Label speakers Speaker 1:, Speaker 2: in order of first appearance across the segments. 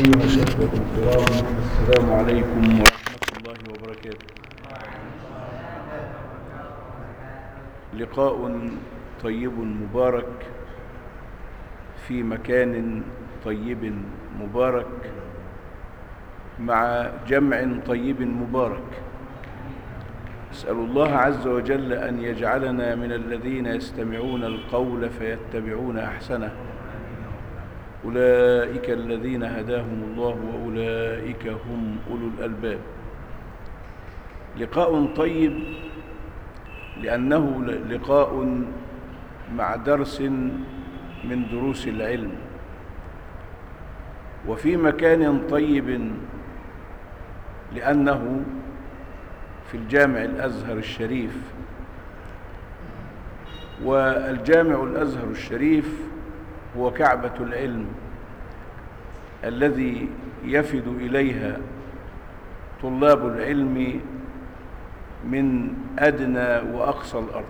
Speaker 1: أيها الأخوة الكرام السلام عليكم ورحمة الله وبركاته لقاء طيب مبارك في مكان طيب مبارك مع جمع طيب مبارك أسأل الله عز وجل أن يجعلنا من الذين يستمعون القول فيتبعون أحسنه أولئك الذين هداهم الله وأولئك هم أولو الألباب لقاء طيب لأنه لقاء مع درس من دروس العلم وفي مكان طيب لأنه في الجامع الأزهر الشريف والجامع الأزهر الشريف هو كعبة العلم الذي يفد إليها طلاب العلم من أدنى وأقصى الأرض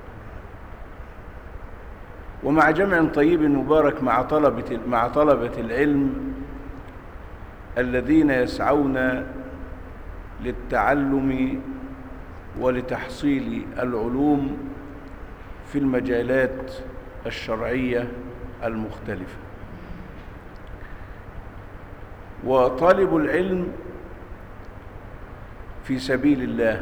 Speaker 1: ومع جمع طيب مبارك مع طلبة مع طلبة العلم الذين يسعون للتعلم ولتحصيل العلوم في المجالات الشرعية المختلفة وطالب العلم في سبيل الله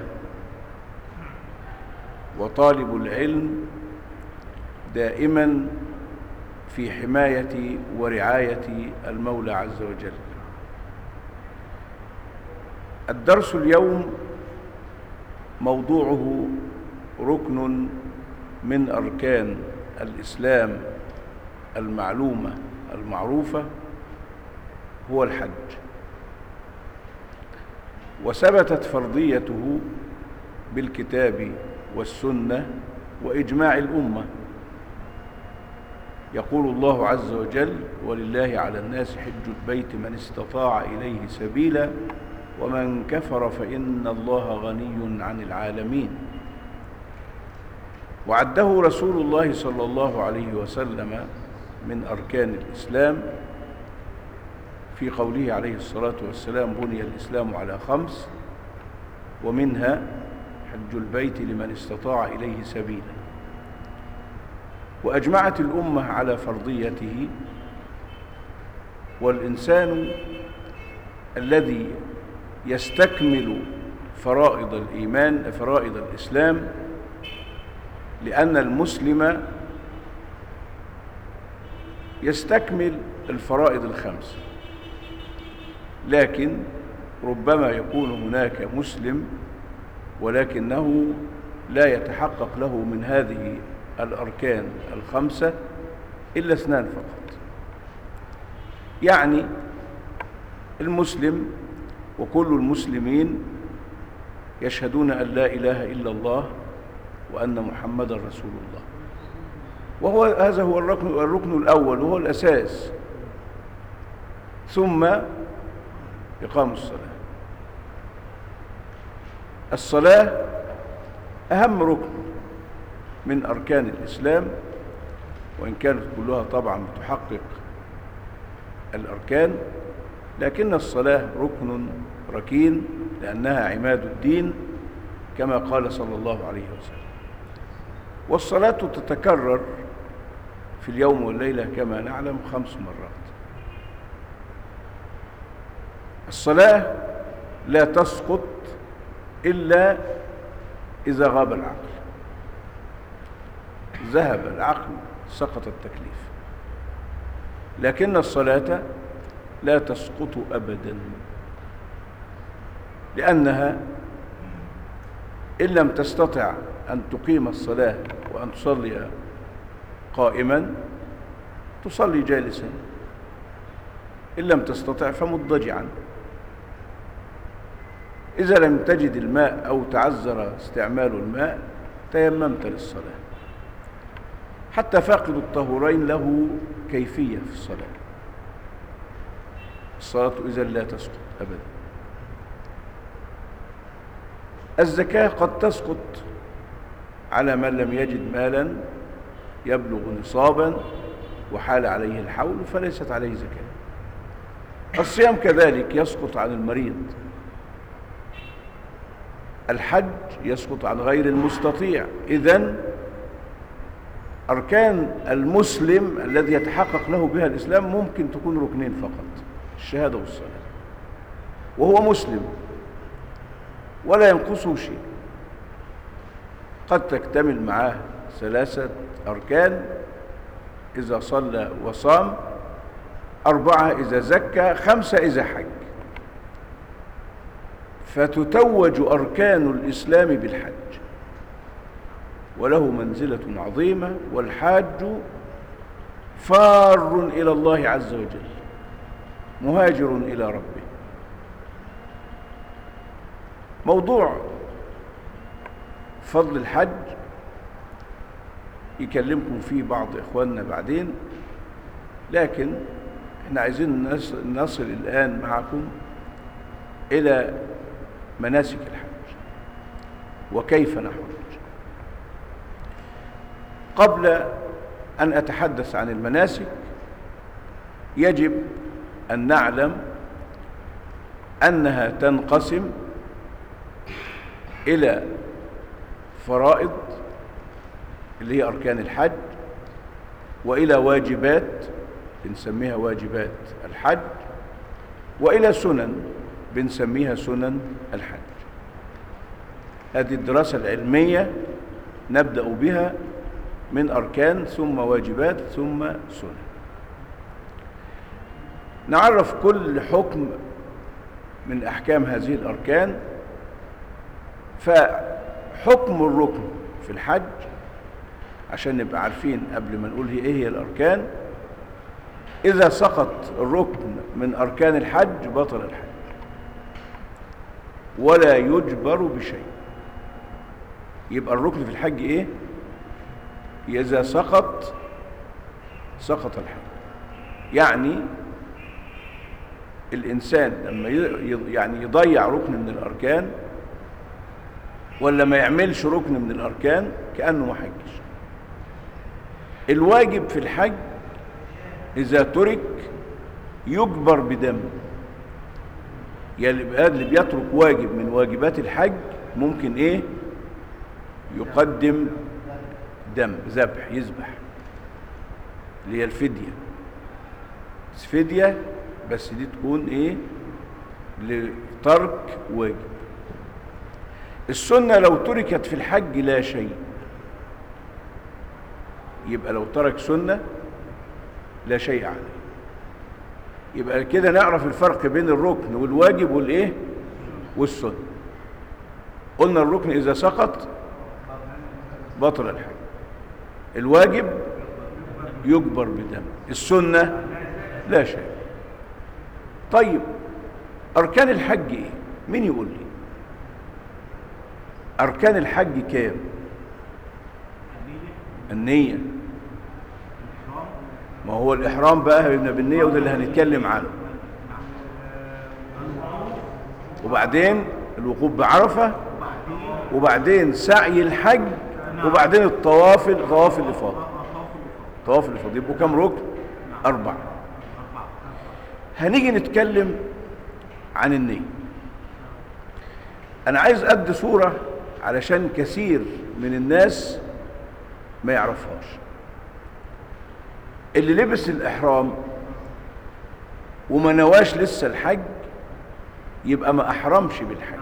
Speaker 1: وطالب العلم دائما في حماية ورعاية المولى عز وجل الدرس اليوم موضوعه ركن من أركان الإسلام المعلومة المعروفة هو الحج وثبتت فرضيته بالكتاب والسنة وإجماع الأمة يقول الله عز وجل ولله على الناس حج البيت من استطاع إليه سبيلا ومن كفر فإن الله غني عن العالمين وعده رسول الله صلى الله عليه وسلم من أركان الإسلام في قوله عليه الصلاة والسلام بني الإسلام على خمس ومنها حج البيت لمن استطاع إليه سبيلا وأجمعت الأمة على فرضيته والإنسان الذي يستكمل فرائض الإيمان فرائض الإسلام لأن المسلم يستكمل الفرائض الخمس لكن ربما يكون هناك مسلم ولكنه لا يتحقق له من هذه الأركان الخمسة إلا اثنان فقط يعني المسلم وكل المسلمين يشهدون أن لا إله إلا الله وأن محمد رسول الله وهو هذا هو الركن, الركن الأول وهو الأساس ثم إقام الصلاة الصلاة أهم ركن من أركان الإسلام وإن كانت كلها طبعا بتحقق الأركان لكن الصلاة ركن ركين لأنها عماد الدين كما قال صلى الله عليه وسلم والصلاة تتكرر في اليوم والليلة كما نعلم خمس مرات الصلاة لا تسقط إلا إذا غاب العقل ذهب العقل سقط التكليف لكن الصلاة لا تسقط أبدا لأنها إن لم تستطع أن تقيم الصلاة وأن تصلي قائما تصلي جالسا إن لم تستطع فمضجعا إذا لم تجد الماء أو تعذر استعمال الماء تيممت للصلاة حتى فاقد الطهورين له كيفية في الصلاة الصلاة إذا لا تسقط أبدا الزكاة قد تسقط على من لم يجد مالا يبلغ نصابا وحال عليه الحول فليست عليه زكاة الصيام كذلك يسقط عن المريض الحج يسقط عن غير المستطيع إذن أركان المسلم الذي يتحقق له بها الإسلام ممكن تكون ركنين فقط الشهادة والصلاة وهو مسلم ولا ينقصه شيء قد تكتمل معاه ثلاثة أركان إذا صلى وصام أربعة إذا زكى خمسة إذا حج فتتوج أركان الإسلام بالحج وله منزلة عظيمة والحاج فار إلى الله عز وجل مهاجر إلى ربه موضوع فضل الحج يكلمكم فيه بعض إخواننا بعدين لكن احنا عايزين نصل الآن معكم إلى مناسك الحج وكيف نحج قبل أن أتحدث عن المناسك يجب أن نعلم أنها تنقسم إلى فرائض اللي هي أركان الحج وإلى واجبات بنسميها واجبات الحج وإلى سنن بنسميها سنن الحج هذه الدراسة العلمية نبدأ بها من أركان ثم واجبات ثم سنن نعرف كل حكم من أحكام هذه الأركان فحكم الركن في الحج عشان نبقى عارفين قبل ما نقول هي ايه هي الاركان اذا سقط الركن من اركان الحج بطل الحج ولا يجبر بشيء يبقى الركن في الحج ايه اذا سقط سقط الحج يعني الانسان لما يعني يضيع ركن من الاركان ولا ما يعملش ركن من الاركان كانه ما حجش الواجب في الحج اذا ترك يجبر بدم يعني اللي بيترك واجب من واجبات الحج ممكن ايه يقدم دم ذبح يذبح اللي هي الفدية فدية بس دي تكون ايه لترك واجب السنة لو تركت في الحج لا شيء يبقى لو ترك سنة لا شيء عليه يبقى كده نعرف الفرق بين الركن والواجب والايه والسنة قلنا الركن إذا سقط بطل الحج الواجب يجبر بدم السنة لا شيء طيب أركان الحج إيه مين يقول لي أركان الحج كام النية ما هو الإحرام بقى يبنى بالنية وده اللي هنتكلم عنه وبعدين الوقوف بعرفة وبعدين سعي الحج وبعدين الطواف طواف الإفاضة طواف الإفاضة يبقوا كم ركن أربعة هنيجي نتكلم عن النية أنا عايز أدي صورة علشان كثير من الناس ما يعرفهاش اللي لبس الإحرام وما نواش لسه الحج يبقى ما أحرمش بالحج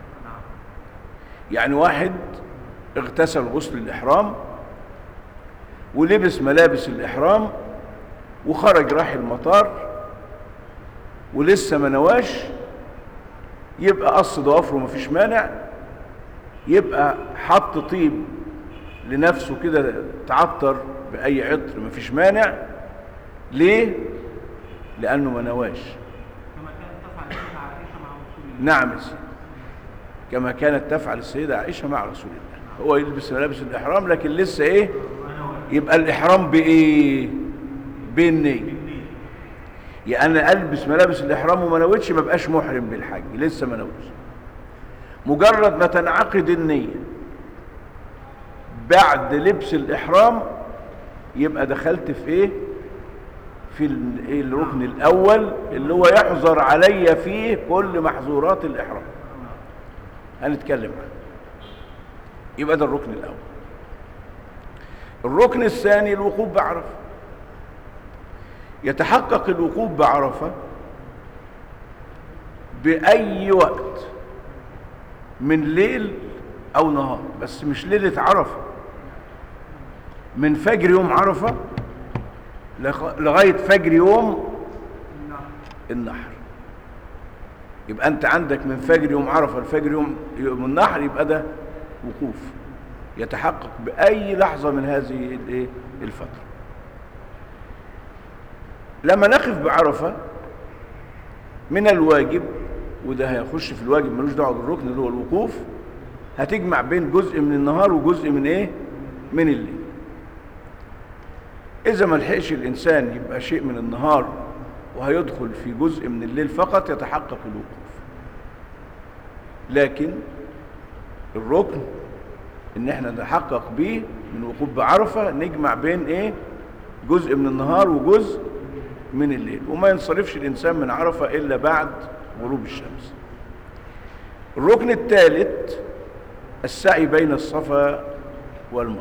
Speaker 1: يعني واحد اغتسل غسل الإحرام ولبس ملابس الإحرام وخرج راح المطار ولسه ما نواش يبقى قص ضوافره مفيش مانع يبقى حط طيب لنفسه كده تعطر بأي عطر مفيش مانع ليه؟ لأنه ما نواش نعم كما كانت تفعل السيدة عائشة مع رسول الله هو يلبس ملابس الإحرام لكن لسه إيه يبقى الإحرام بإيه بالنية يعني أنا ألبس ملابس الإحرام وما نويتش ما بقاش محرم بالحج لسه ما نويتش مجرد ما تنعقد النية بعد لبس الإحرام يبقى دخلت في إيه في ال- إيه الركن الأول اللي هو يحظر علي فيه كل محظورات الإحرام هنتكلم عنه يبقى ده الركن الأول الركن الثاني الوقوف بعرفة يتحقق الوقوف بعرفة بأي وقت من ليل أو نهار بس مش ليلة عرفة من فجر يوم عرفة لغ- لغاية فجر يوم النحر يبقى أنت عندك من فجر يوم عرفة لفجر يوم يوم النحر يبقى ده وقوف يتحقق بأي لحظة من هذه الإيه؟ الفترة لما نقف بعرفة من الواجب وده هيخش في الواجب ملوش دعوه بالركن اللي هو الوقوف هتجمع بين جزء من النهار وجزء من ايه من الليل اذا ما لحقش الانسان يبقى شيء من النهار وهيدخل في جزء من الليل فقط يتحقق الوقوف لكن الركن ان احنا نتحقق بيه من وقوف بعرفه نجمع بين ايه جزء من النهار وجزء من الليل وما ينصرفش الانسان من عرفه الا بعد غروب الشمس الركن الثالث السعي بين الصفا والمروه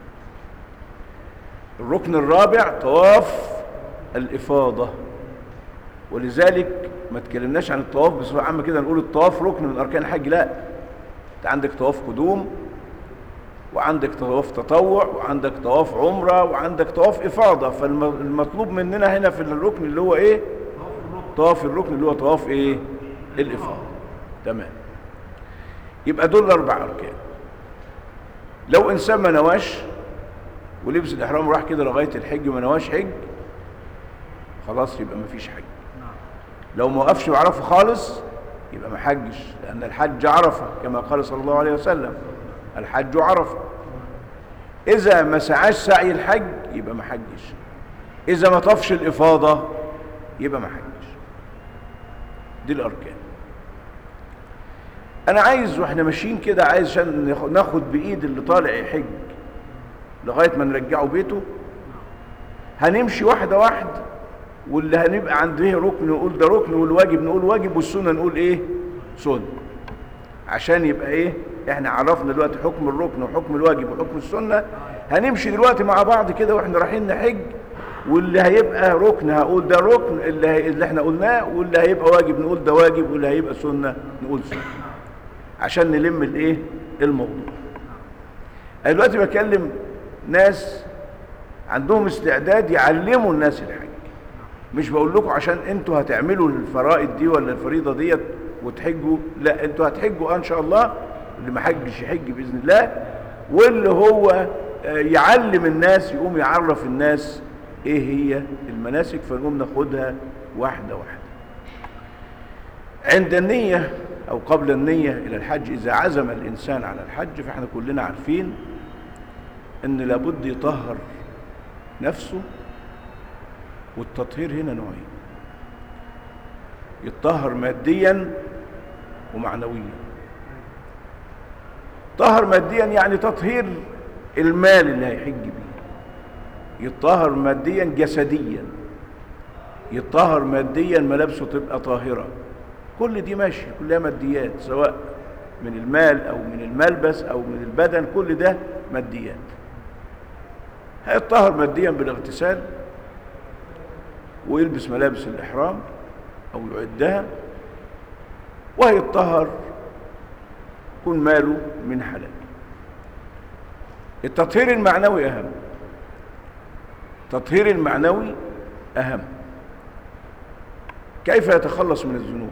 Speaker 1: الركن الرابع طواف الافاضه ولذلك ما تكلمناش عن الطواف بصفه عامه كده نقول الطواف ركن من اركان الحج لا انت عندك طواف قدوم وعندك طواف تطوع وعندك طواف عمره وعندك طواف افاضه فالمطلوب مننا هنا في الركن اللي هو ايه طواف الركن اللي هو طواف ايه الافاضه تمام يبقى دول الاربع اركان لو انسان ما نواش ولبس الاحرام وراح كده لغايه الحج ما نواش حج خلاص يبقى ما فيش حج لو ما وقفش بعرفه خالص يبقى ما حجش لان الحج عرفه كما قال صلى الله عليه وسلم الحج عرفه اذا ما سعاش سعي الحج يبقى ما حجش اذا ما طفش الافاضه يبقى ما حجش دي الاركان انا عايز واحنا ماشيين كده عايز عشان ناخد بايد اللي طالع يحج لغايه ما نرجعه بيته هنمشي واحده واحده واللي هنبقى عنده ركن نقول ده ركن والواجب نقول واجب والسنه نقول ايه سنه عشان يبقى ايه احنا عرفنا دلوقتي حكم الركن وحكم الواجب وحكم السنه هنمشي دلوقتي مع بعض كده واحنا رايحين نحج واللي هيبقى ركن هقول ده ركن اللي, هي اللي احنا قلناه واللي هيبقى واجب نقول ده واجب واللي هيبقى سنه نقول سنه عشان نلم الايه الموضوع انا دلوقتي بكلم ناس عندهم استعداد يعلموا الناس الحج مش بقول لكم عشان انتوا هتعملوا الفرائض دي ولا الفريضه ديت وتحجوا لا انتوا هتحجوا ان شاء الله اللي ما حجش يحج باذن الله واللي هو يعلم الناس يقوم يعرف الناس ايه هي المناسك فنقوم ناخدها واحده واحده عند النيه او قبل النيه الى الحج اذا عزم الانسان على الحج فاحنا كلنا عارفين ان لابد يطهر نفسه والتطهير هنا نوعين يتطهر ماديا ومعنويا طهر ماديا يعني تطهير المال اللي هيحج بيه يتطهر ماديا جسديا يتطهر ماديا ملابسه تبقى طاهره كل دي ماشي كلها ماديات سواء من المال او من الملبس او من البدن كل ده ماديات هيتطهر ماديا بالاغتسال ويلبس ملابس الإحرام أو يعدها وهيتطهر يكون ماله من حلال التطهير المعنوي أهم التطهير المعنوي أهم كيف يتخلص من الذنوب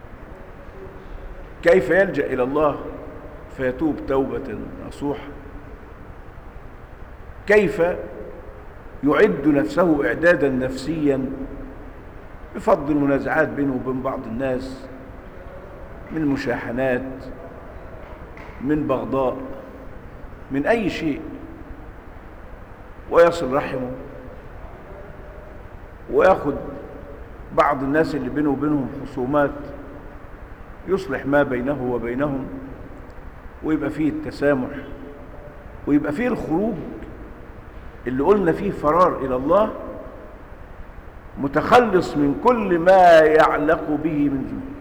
Speaker 1: كيف يلجأ إلى الله فيتوب توبة نصوحة كيف يعد نفسه إعدادا نفسيا بفضل المنازعات بينه وبين بعض الناس من مشاحنات من بغضاء من أي شيء ويصل رحمه وياخد بعض الناس اللي بينه وبينهم خصومات يصلح ما بينه وبينهم ويبقى فيه التسامح ويبقى فيه الخروج اللي قلنا فيه فرار إلى الله متخلص من كل ما يعلق به من ذنوب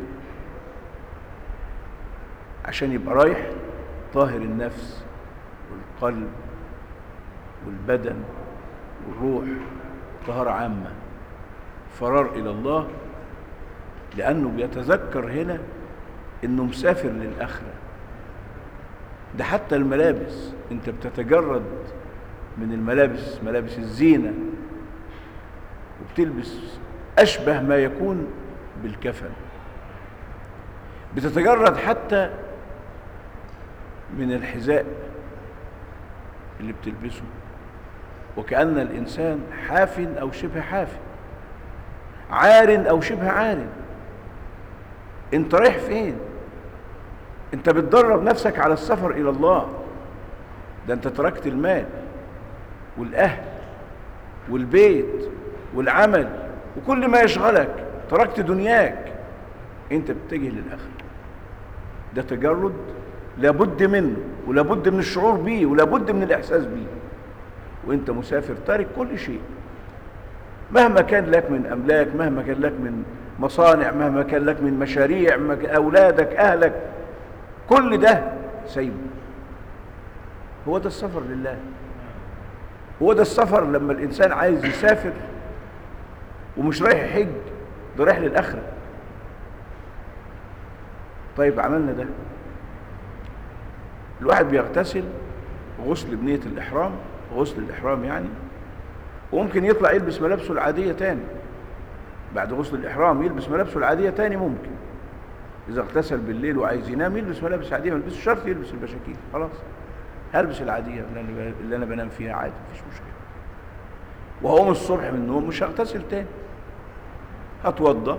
Speaker 1: عشان يبقى رايح طاهر النفس والقلب والبدن والروح طهارة عامة فرار إلى الله لأنه بيتذكر هنا إنه مسافر للآخرة ده حتى الملابس أنت بتتجرد من الملابس ملابس الزينة وبتلبس أشبه ما يكون بالكفن بتتجرد حتى من الحذاء اللي بتلبسه وكأن الإنسان حاف أو شبه حاف عار أو شبه عار انت رايح فين انت بتدرب نفسك على السفر إلى الله ده انت تركت المال والأهل والبيت والعمل وكل ما يشغلك تركت دنياك انت بتتجه للآخرة ده تجرد لابد منه ولابد من الشعور بيه ولابد من الإحساس بيه وانت مسافر تارك كل شيء مهما كان لك من أملاك مهما كان لك من مصانع مهما كان لك من مشاريع أولادك أهلك كل ده سيبه هو ده السفر لله هو ده السفر لما الإنسان عايز يسافر ومش رايح يحج ده رايح للآخرة طيب عملنا ده الواحد بيغتسل غسل بنية الإحرام غسل الإحرام يعني وممكن يطلع يلبس ملابسه العادية تاني بعد غسل الإحرام يلبس ملابسه العادية تاني ممكن إذا اغتسل بالليل وعايز ينام يلبس ملابس عادية ما يلبسش شرط يلبس البشاكير خلاص هلبس العادية اللي أنا بنام فيها عادي مفيش مشكلة وهقوم الصبح من النوم مش هغتسل تاني هتوضى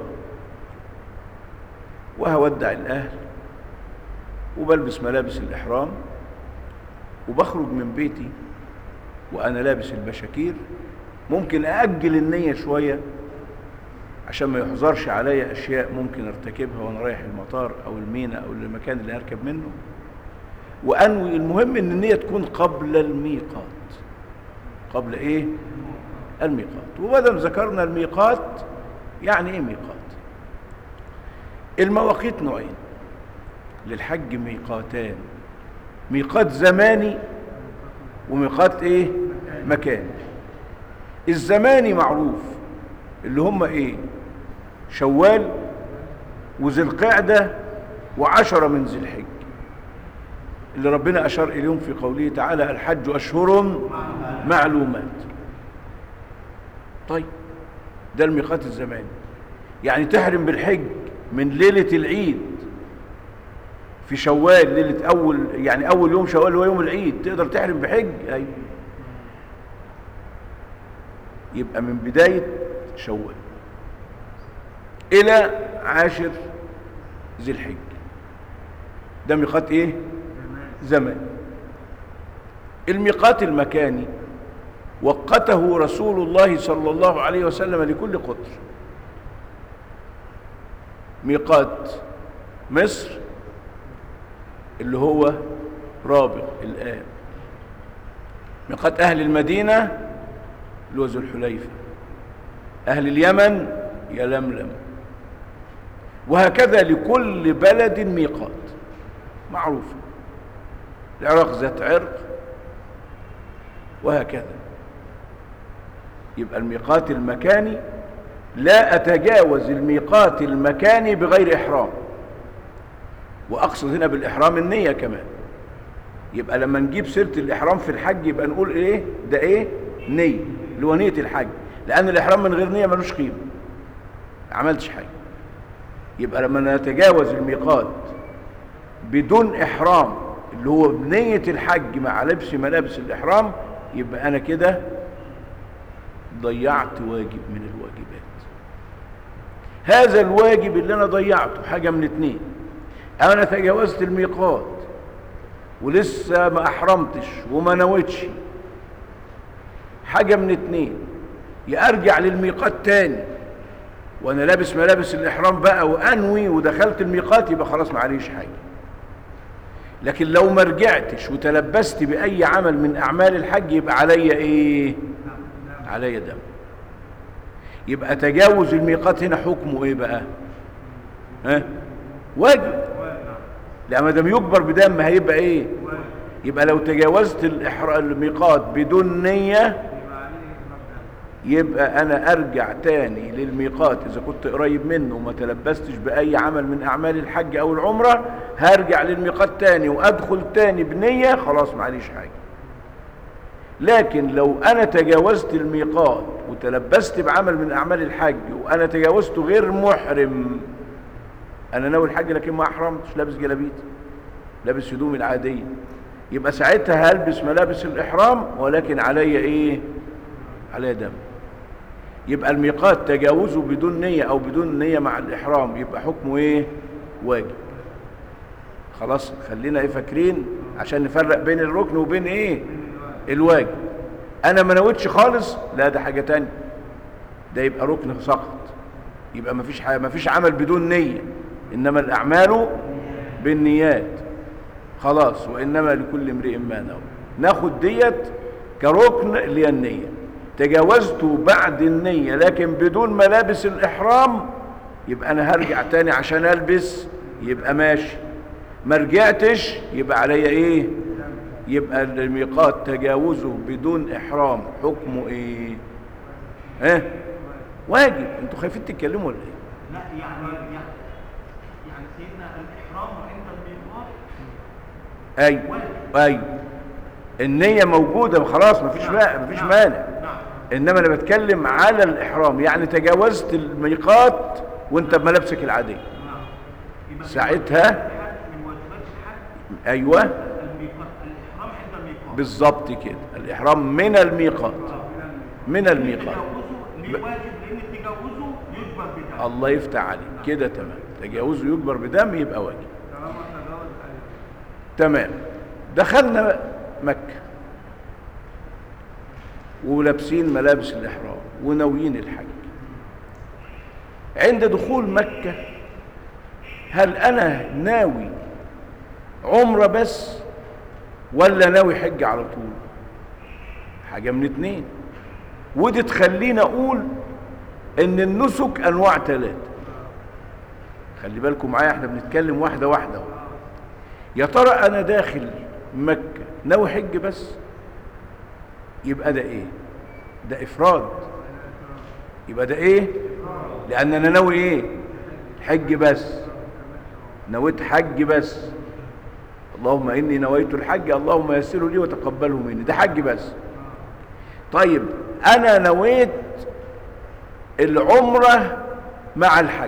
Speaker 1: وهودع الأهل وبلبس ملابس الإحرام وبخرج من بيتي وأنا لابس البشاكير ممكن أأجل النية شوية عشان ما يحظرش عليا أشياء ممكن ارتكبها وأنا رايح المطار أو المينا أو المكان اللي هركب منه وأنوي المهم إن النية تكون قبل الميقات قبل إيه؟ الميقات وبدل ذكرنا الميقات يعني إيه ميقات؟ المواقيت نوعين للحج ميقاتان ميقات زماني وميقات ايه مكان الزماني معروف اللي هم ايه شوال وذي القعدة وعشرة من ذي الحج اللي ربنا أشار إليهم في قوله تعالى الحج أشهر معلومات طيب ده الميقات الزماني يعني تحرم بالحج من ليلة العيد في شوال ليلة أول يعني أول يوم شوال هو يوم العيد تقدر تحرم بحج أيوة يبقى من بداية شوال إلى عاشر ذي الحج ده ميقات إيه؟ زمان الميقات المكاني وقته رسول الله صلى الله عليه وسلم لكل قطر ميقات مصر اللي هو رابغ الآن ميقات أهل المدينة اللي هو ذو الحليفة أهل اليمن يلملم وهكذا لكل بلد ميقات معروفة العراق ذات عرق وهكذا يبقى الميقات المكاني لا أتجاوز الميقات المكاني بغير إحرام وأقصد هنا بالإحرام النية كمان يبقى لما نجيب سيرة الإحرام في الحج يبقى نقول إيه ده إيه نية اللي هو نية الحج لأن الإحرام من غير نية ملوش قيمة ما عملتش حاجة يبقى لما نتجاوز الميقات بدون إحرام اللي هو بنية الحج مع لبس ملابس الإحرام يبقى أنا كده ضيعت واجب من الواجبات هذا الواجب اللي أنا ضيعته حاجة من اتنين أنا تجاوزت الميقات ولسه ما أحرمتش وما نويتش حاجة من اتنين يا أرجع للميقات تاني وأنا لابس ملابس الإحرام بقى وأنوي ودخلت الميقات يبقى خلاص معليش حاجة لكن لو ما رجعتش وتلبست بأي عمل من أعمال الحج يبقى عليا إيه؟ عليا دم يبقى تجاوز الميقات هنا حكمه ايه بقى ها واجب لما دام يجبر بدم هيبقى ايه يبقى لو تجاوزت الإحرا- الميقات بدون نية يبقى انا ارجع تاني للميقات اذا كنت قريب منه وما تلبستش باي عمل من اعمال الحج او العمرة هرجع للميقات تاني وادخل تاني بنية خلاص معليش حاجة لكن لو انا تجاوزت الميقات وتلبست بعمل من اعمال الحج وانا تجاوزته غير محرم انا ناوي الحج لكن ما احرمتش لابس جلابيتي لابس هدومي العادية يبقى ساعتها هلبس ملابس الاحرام ولكن عليا ايه عليا دم يبقى الميقات تجاوزه بدون نية او بدون نية مع الاحرام يبقى حكمه ايه واجب خلاص خلينا ايه فاكرين عشان نفرق بين الركن وبين ايه الواجب انا ما نويتش خالص لا ده حاجة تانية ده يبقى ركن سقط يبقى مفيش حاجة مفيش عمل بدون نية انما الاعمال بالنيات خلاص وانما لكل امرئ ما نوى ناخد ديت كركن اللي هي النية تجاوزته بعد النية لكن بدون ملابس الاحرام يبقى انا هرجع تاني عشان البس يبقى ماشي ما رجعتش يبقى عليا ايه يبقى الميقات تجاوزه بدون احرام حكمه ايه ها واجب انتوا خايفين تتكلموا ولا ايه
Speaker 2: لا يعني يعني يعني سيدنا الإحرام عند الميقات
Speaker 1: ايوه ايوه النية موجودة خلاص مفيش ما مفيش مانع
Speaker 2: نعم
Speaker 1: انما انا بتكلم على الاحرام يعني تجاوزت الميقات وانت بملابسك العادية
Speaker 2: نعم يبقى
Speaker 1: ساعتها
Speaker 2: من واجبات الحج
Speaker 1: ايوه
Speaker 2: الميقات الإحرام عند الميقات
Speaker 1: بالظبط كده الاحرام من الميقات من الميقات
Speaker 2: تجاوزه ليه واجب لأن تجاوزه يجبر بذلك
Speaker 1: الله يفتح عليك كده تمام تجاوزه يجبر بدم يبقى واجب
Speaker 2: طالما تجاوز
Speaker 1: تمام دخلنا مكة ولابسين ملابس الإحرام وناويين الحج عند دخول مكة هل أنا ناوي عمرة بس ولا ناوي حج على طول حاجة من اتنين ودي تخلينا أقول إن النسك أنواع ثلاثة خلي بالكم معايا احنا بنتكلم واحدة واحدة اهو. يا ترى انا داخل مكة ناوي حج بس يبقى ده ايه ده افراد يبقى ده ايه لان انا ناوي ايه حج بس نويت حج بس اللهم اني نويت الحج اللهم يسره لي وتقبله مني ده حج بس طيب انا نويت العمرة مع الحج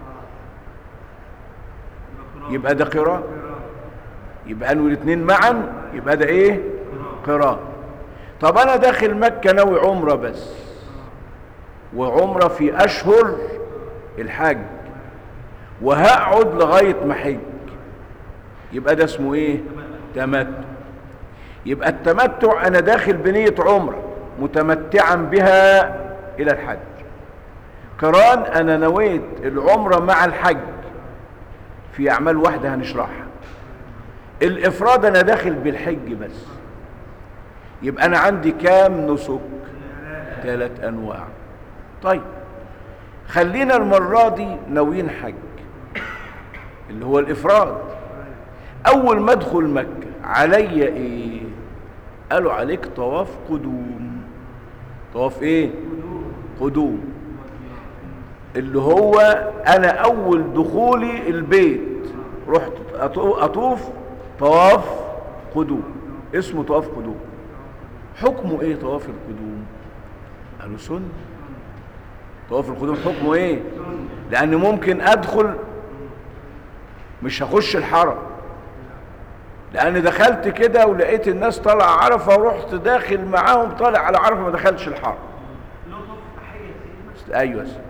Speaker 1: يبقى ده قران يبقى انوي الاثنين معا يبقى ده ايه قران طب انا داخل مكة ناوي عمرة بس وعمرة في اشهر الحج وهقعد لغاية ما حج يبقى ده اسمه ايه تمتع يبقى التمتع انا داخل بنية عمرة متمتعا بها الى الحج قران انا نويت العمرة مع الحج في اعمال واحدة هنشرحها الافراد انا داخل بالحج بس يبقى انا عندي كام نسك ثلاث انواع طيب خلينا المرة دي ناويين حج اللي هو الافراد اول ما ادخل مكة عليا ايه قالوا عليك طواف قدوم طواف ايه قدوم اللي هو انا اول دخولي البيت رحت أطو- اطوف طواف قدوم اسمه طواف قدوم حكمه ايه طواف القدوم قالوا سنة طواف القدوم حكمه ايه لان ممكن ادخل مش هخش الحرم لان دخلت كده ولقيت الناس طالعه عرفه ورحت داخل معاهم طالع على عرفه ما دخلتش الحرم
Speaker 2: لطف تحية سيدنا
Speaker 1: ايوه يا سيدي.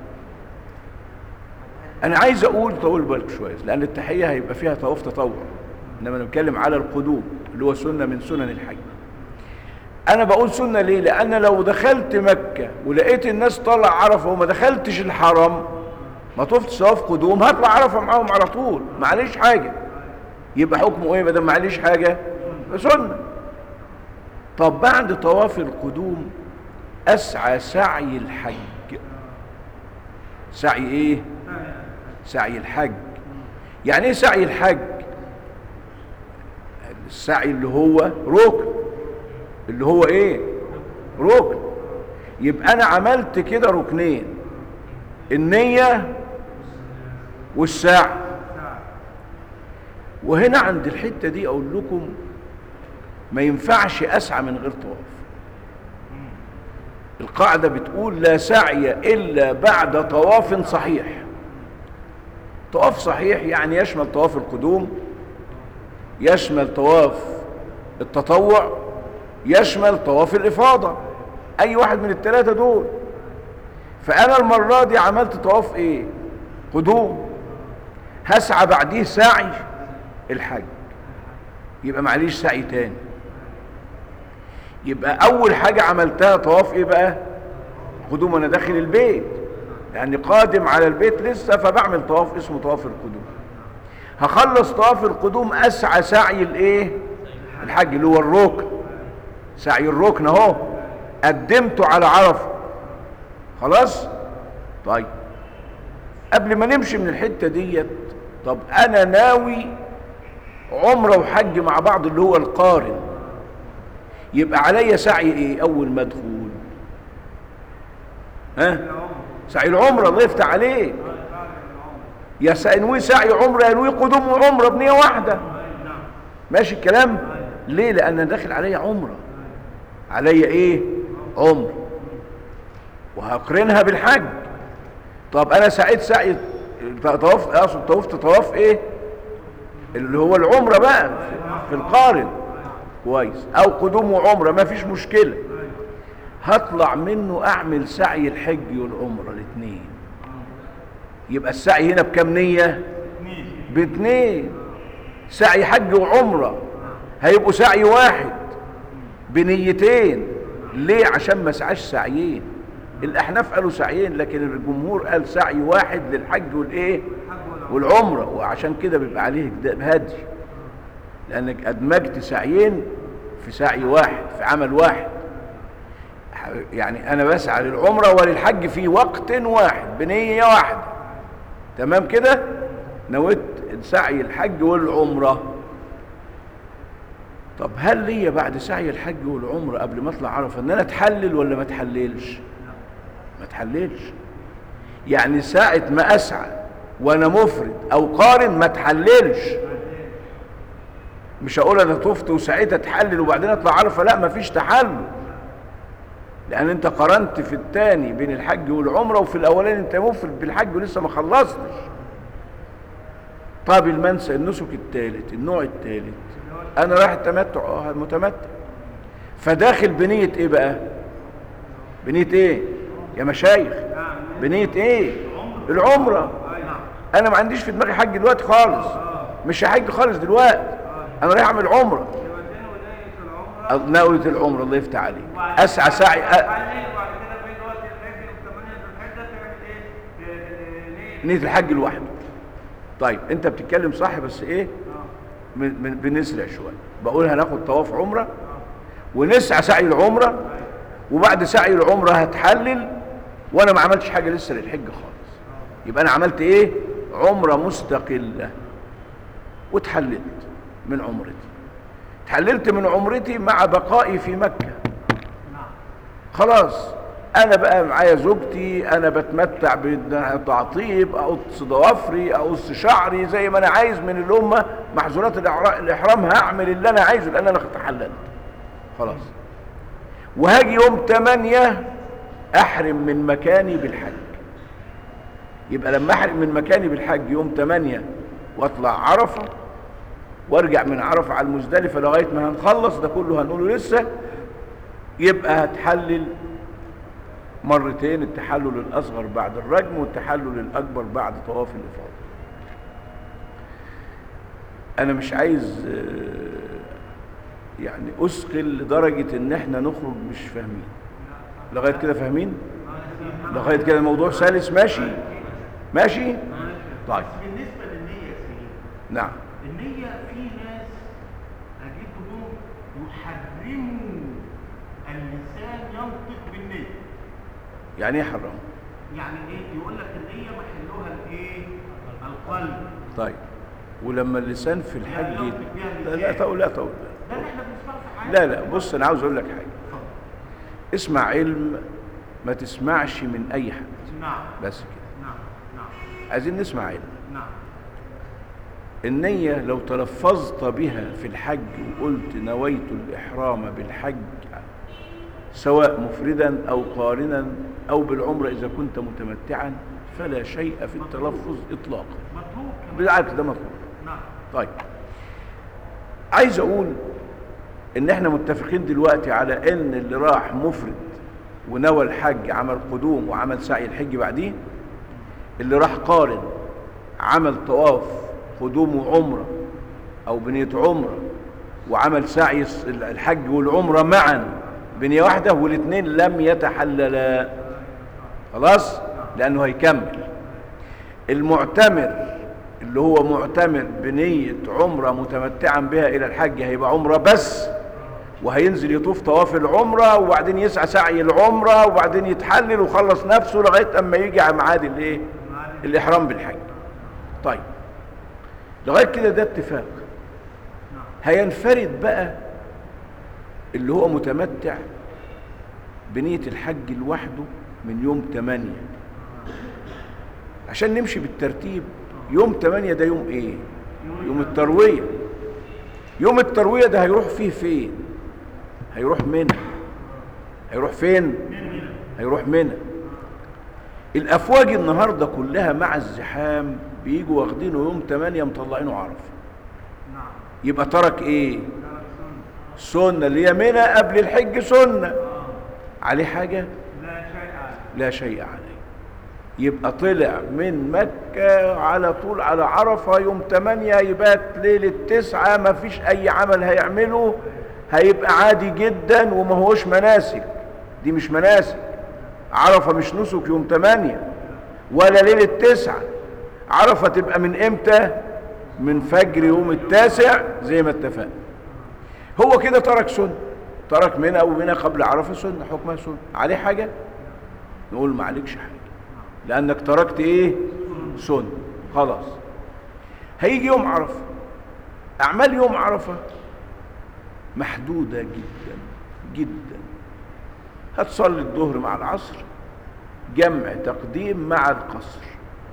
Speaker 1: انا عايز اقول طول بالك شويه لان التحيه هيبقى فيها طواف تطوع انما انا بتكلم على القدوم اللي هو سنه من سنن الحج انا بقول سنه ليه لان لو دخلت مكه ولقيت الناس طالع عرفه وما دخلتش الحرم ما طفتش طواف قدوم هطلع عرفه معاهم على طول معليش حاجه يبقى حكمه ايه ما دام معليش حاجه سنه طب بعد طواف القدوم اسعى سعي الحج سعي ايه سعي الحج يعني ايه سعي الحج السعي اللي هو ركن اللي هو ايه ركن يبقى انا عملت كده ركنين النية والسعي وهنا عند الحتة دي اقول لكم ما ينفعش اسعى من غير طواف القاعدة بتقول لا سعي إلا بعد طواف صحيح طواف صحيح يعني يشمل طواف القدوم يشمل طواف التطوع يشمل طواف الإفاضة أي واحد من الثلاثة دول فأنا المرة دي عملت طواف إيه قدوم هسعى بعديه سعي الحج يبقى معليش سعي تاني يبقى اول حاجة عملتها طواف ايه بقى قدوم انا داخل البيت يعني قادم على البيت لسه فبعمل طواف اسمه طواف القدوم هخلص طواف القدوم اسعى سعي الايه الحج اللي هو الركن سعي الركن اهو قدمته على عرفه خلاص طيب قبل ما نمشي من الحته ديت طب انا ناوي عمره وحج مع بعض اللي هو القارن يبقى عليا سعي ايه اول ما ادخل ها سعي العمره الله يفتح عليك يا ينوي سعي عمره ينوي قدوم عمره بنيه واحده ماشي الكلام ليه لان أنا داخل عليا عمره عليا ايه عمره وهقرنها بالحج طب انا سعيت سعي طواف اقصد طوفت طواف ايه اللي هو العمره بقى في القارن كويس او قدوم وعمره ما فيش مشكله هطلع منه اعمل سعي الحج والعمره الاثنين يبقى السعي هنا بكم نيه باثنين سعي حج وعمره هيبقوا سعي واحد بنيتين ليه عشان ما سعاش سعيين الاحناف قالوا سعيين لكن الجمهور قال سعي واحد للحج والايه والعمره وعشان كده بيبقى عليه هدي لانك ادمجت سعيين في سعي واحد في عمل واحد يعني انا بسعى للعمره وللحج في وقت واحد بنيه واحده تمام كده نويت سعي الحج والعمره طب هل ليا بعد سعي الحج والعمره قبل ما اطلع عرفه ان انا اتحلل ولا ما اتحللش ما اتحللش يعني ساعه ما اسعى وانا مفرد او قارن ما اتحللش مش هقول انا طفت وسعيت اتحلل وبعدين اطلع عرفه لا مفيش تحلل لان انت قارنت في الثاني بين الحج والعمره وفي الاولاني انت مفرد بالحج ولسه ما خلصتش طب المنسى النسك الثالث النوع الثالث انا رايح التمتع اه المتمتع فداخل بنيه ايه بقى بنيه ايه يا مشايخ بنيه ايه العمره انا ما عنديش في دماغي حج دلوقتي خالص مش هحج خالص دلوقتي انا رايح اعمل عمره ناوية العمره الله يفتح عليك اسعى سعي أ... نية الحج لوحده طيب انت بتتكلم صح بس ايه من من بنسرع شويه بقول هناخد طواف عمره ونسعى سعي العمره وبعد سعي العمره هتحلل وانا ما عملتش حاجه لسه للحج خالص يبقى انا عملت ايه عمره مستقله واتحللت من عمرتي اتحللت من عمرتي مع بقائي في مكة خلاص انا بقى معايا زوجتي انا بتمتع بالتعطيب اقص ضوافري اقص شعري زي ما انا عايز من اللي هم محظورات الاحرام هعمل اللي انا عايزه لان انا تحللت خلاص وهاجي يوم 8 احرم من مكاني بالحج يبقى لما احرم من مكاني بالحج يوم 8 واطلع عرفه وارجع من عرفه على المزدلفه لغايه ما هنخلص ده كله هنقوله لسه يبقى هتحلل مرتين التحلل الاصغر بعد الرجم والتحلل الاكبر بعد طواف الافاضه انا مش عايز يعني اثقل لدرجه ان احنا نخرج مش فاهمين لغايه كده فاهمين لغايه كده الموضوع سلس ماشي ماشي طيب
Speaker 2: بالنسبه للنيه يا سيدي
Speaker 1: نعم
Speaker 2: النية في ناس أجدهم يحرموا اللسان ينطق بالنية
Speaker 1: يعني ايه حرام
Speaker 2: يعني ايه يقول لك النية محلها الايه القلب
Speaker 1: طيب ولما اللسان في الحج
Speaker 2: يعني لو بتبيع
Speaker 1: لا لا طول لا طول
Speaker 2: ده اللي احنا بنسمعه في حياتنا
Speaker 1: لا لا بص انا عاوز اقول لك حاجه
Speaker 2: اتفضل.
Speaker 1: اسمع علم ما تسمعش من اي حد
Speaker 2: نعم
Speaker 1: بس كده
Speaker 2: نعم نعم
Speaker 1: عايزين نسمع علم
Speaker 2: نعم
Speaker 1: النية لو تلفظت بها في الحج وقلت نويت الإحرام بالحج سواء مفردا أو قارنا أو بالعمرة إذا كنت متمتعا فلا شيء في التلفظ إطلاقا
Speaker 2: مطلوب كمان
Speaker 1: بالعكس ده مطلوب
Speaker 2: نعم
Speaker 1: طيب عايز أقول إن إحنا متفقين دلوقتي على إن اللي راح مفرد ونوى الحج عمل قدوم وعمل سعي الحج بعديه اللي راح قارن عمل طواف قدوم وعمرة أو بنية عمرة وعمل سعي الحج والعمرة معا بنية واحدة والاثنين لم يتحللا خلاص لأنه هيكمل المعتمر اللي هو معتمر بنية عمرة متمتعا بها إلى الحج هيبقى عمرة بس وهينزل يطوف طواف العمرة وبعدين يسعى سعي العمرة وبعدين يتحلل ويخلص نفسه لغاية أما يجي على ميعاد الايه؟ الإحرام بالحج طيب لغاية كده ده اتفاق هينفرد بقى اللي هو متمتع بنية الحج لوحده من يوم 8 عشان نمشي بالترتيب يوم 8 ده يوم ايه يوم التروية يوم التروية ده هيروح فيه فين هيروح منى هيروح فين هيروح منى الافواج النهارده كلها مع الزحام بيجوا واخدينه يوم 8 مطلعينه عرفه
Speaker 2: نعم
Speaker 1: يبقى ترك ايه
Speaker 2: ده سنة
Speaker 1: سنه اللي هي منى قبل الحج سنه عليه حاجه
Speaker 2: لا شيء عليه
Speaker 1: لا شيء عليه يبقى طلع من مكة على طول على عرفة يوم 8 يبات ليلة تسعة ما فيش أي عمل هيعمله هيبقى عادي جدا وما هوش مناسك دي مش مناسك عرفة مش نسك يوم 8 ولا ليلة تسعة عرفة تبقى من امتى من فجر يوم التاسع زي ما اتفقنا هو كده ترك سنة ترك منى ومنى قبل عرفة سنة حكمها سنة عليه حاجة نقول ما عليكش حاجة لأنك تركت إيه سنة خلاص هيجي يوم عرفة أعمال يوم عرفة محدودة جدا جدا هتصلي الظهر مع العصر جمع تقديم مع القصر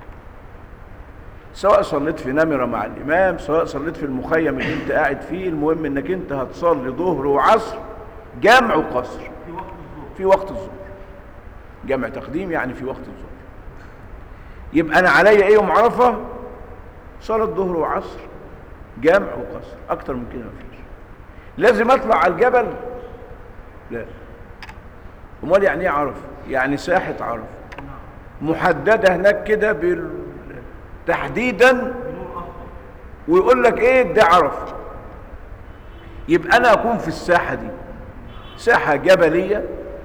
Speaker 1: سواء صليت في نمرة مع الإمام سواء صليت في المخيم اللي انت قاعد فيه المهم انك انت هتصلي ظهر وعصر جمع وقصر
Speaker 2: في وقت الظهر
Speaker 1: في وقت الظهر جمع تقديم يعني في وقت الظهر يبقى انا عليا ايه يوم عرفه صلاه ظهر وعصر جمع وقصر اكتر من كده مفيش لازم اطلع على الجبل لا امال يعني ايه عرفه يعني ساحه عرفه
Speaker 2: نعم
Speaker 1: محدده هناك كده بال... تحديدا
Speaker 2: بنور أخضر
Speaker 1: ويقول لك ايه ده عرفه يبقى انا اكون في الساحه دي ساحه جبليه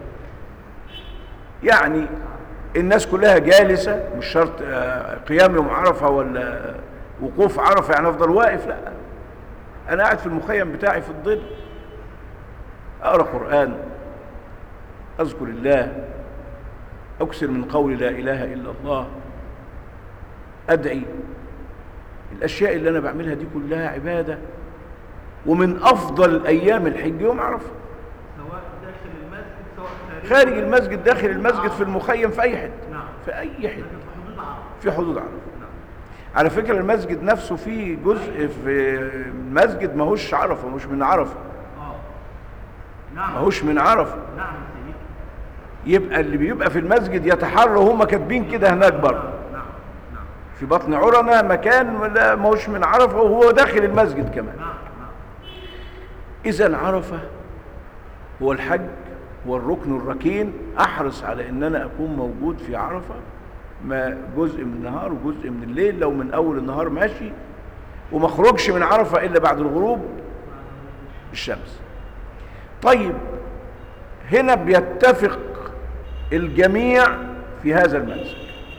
Speaker 1: يعني الناس كلها جالسه مش شرط آه، قيام يوم عرفه ولا وقوف عرفه يعني افضل واقف لا انا قاعد في المخيم بتاعي في الظل اقرا قران اذكر الله اكثر من قول لا اله الا الله ادعي الاشياء اللي انا بعملها دي كلها عباده ومن افضل ايام الحج يوم عرفه
Speaker 2: سواء داخل المسجد سواء خارج
Speaker 1: خارج المسجد داخل المسجد في المخيم في اي حته
Speaker 2: نعم
Speaker 1: في اي
Speaker 2: لكن
Speaker 1: حته
Speaker 2: في حدود عرفة
Speaker 1: في حدود عرفه
Speaker 2: نعم
Speaker 1: على فكره المسجد نفسه فيه جزء في المسجد ماهوش عرفه مش من عرفه
Speaker 2: اه نعم
Speaker 1: ماهوش من عرفه
Speaker 2: نعم يا سيدي
Speaker 1: يبقى اللي بيبقى في المسجد يتحروا هم كاتبين كده هناك بره
Speaker 2: نعم نعم
Speaker 1: في بطن عرنة مكان لا ماهوش من عرفه وهو داخل المسجد كمان
Speaker 2: نعم نعم
Speaker 1: إذا عرفة هو الحج هو الركن الركين أحرص على إن أنا أكون موجود في عرفة ما جزء من النهار وجزء من الليل لو من أول النهار ماشي وما اخرجش من عرفة إلا بعد الغروب الشمس طيب هنا بيتفق الجميع في هذا المنزل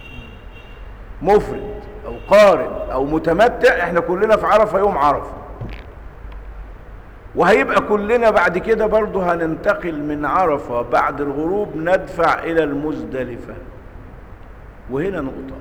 Speaker 1: مفرد أو قارن أو متمتع احنا كلنا في عرفة يوم عرفة وهيبقى كلنا بعد كده برضه هننتقل من عرفة بعد الغروب ندفع إلى المزدلفة وهنا نقطة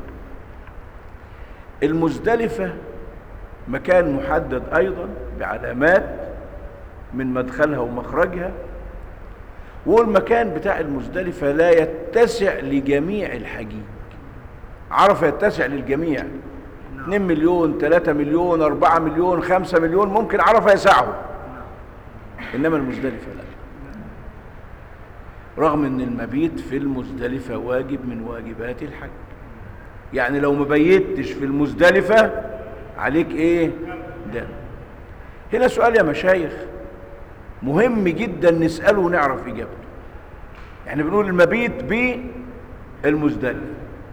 Speaker 1: المزدلفة مكان محدد أيضا بعلامات من مدخلها ومخرجها والمكان بتاع المزدلفة لا يتسع لجميع الحجيج عرف يتسع للجميع 2 مليون 3 مليون 4 مليون 5 مليون ممكن عرف يسعه إنما المزدلفة لا رغم ان المبيت في المزدلفة واجب من واجبات الحج يعني لو ما بيتش في المزدلفة عليك ايه ده هنا سؤال يا مشايخ مهم جدا نسأله ونعرف اجابته يعني بنقول المبيت بالمزدلفة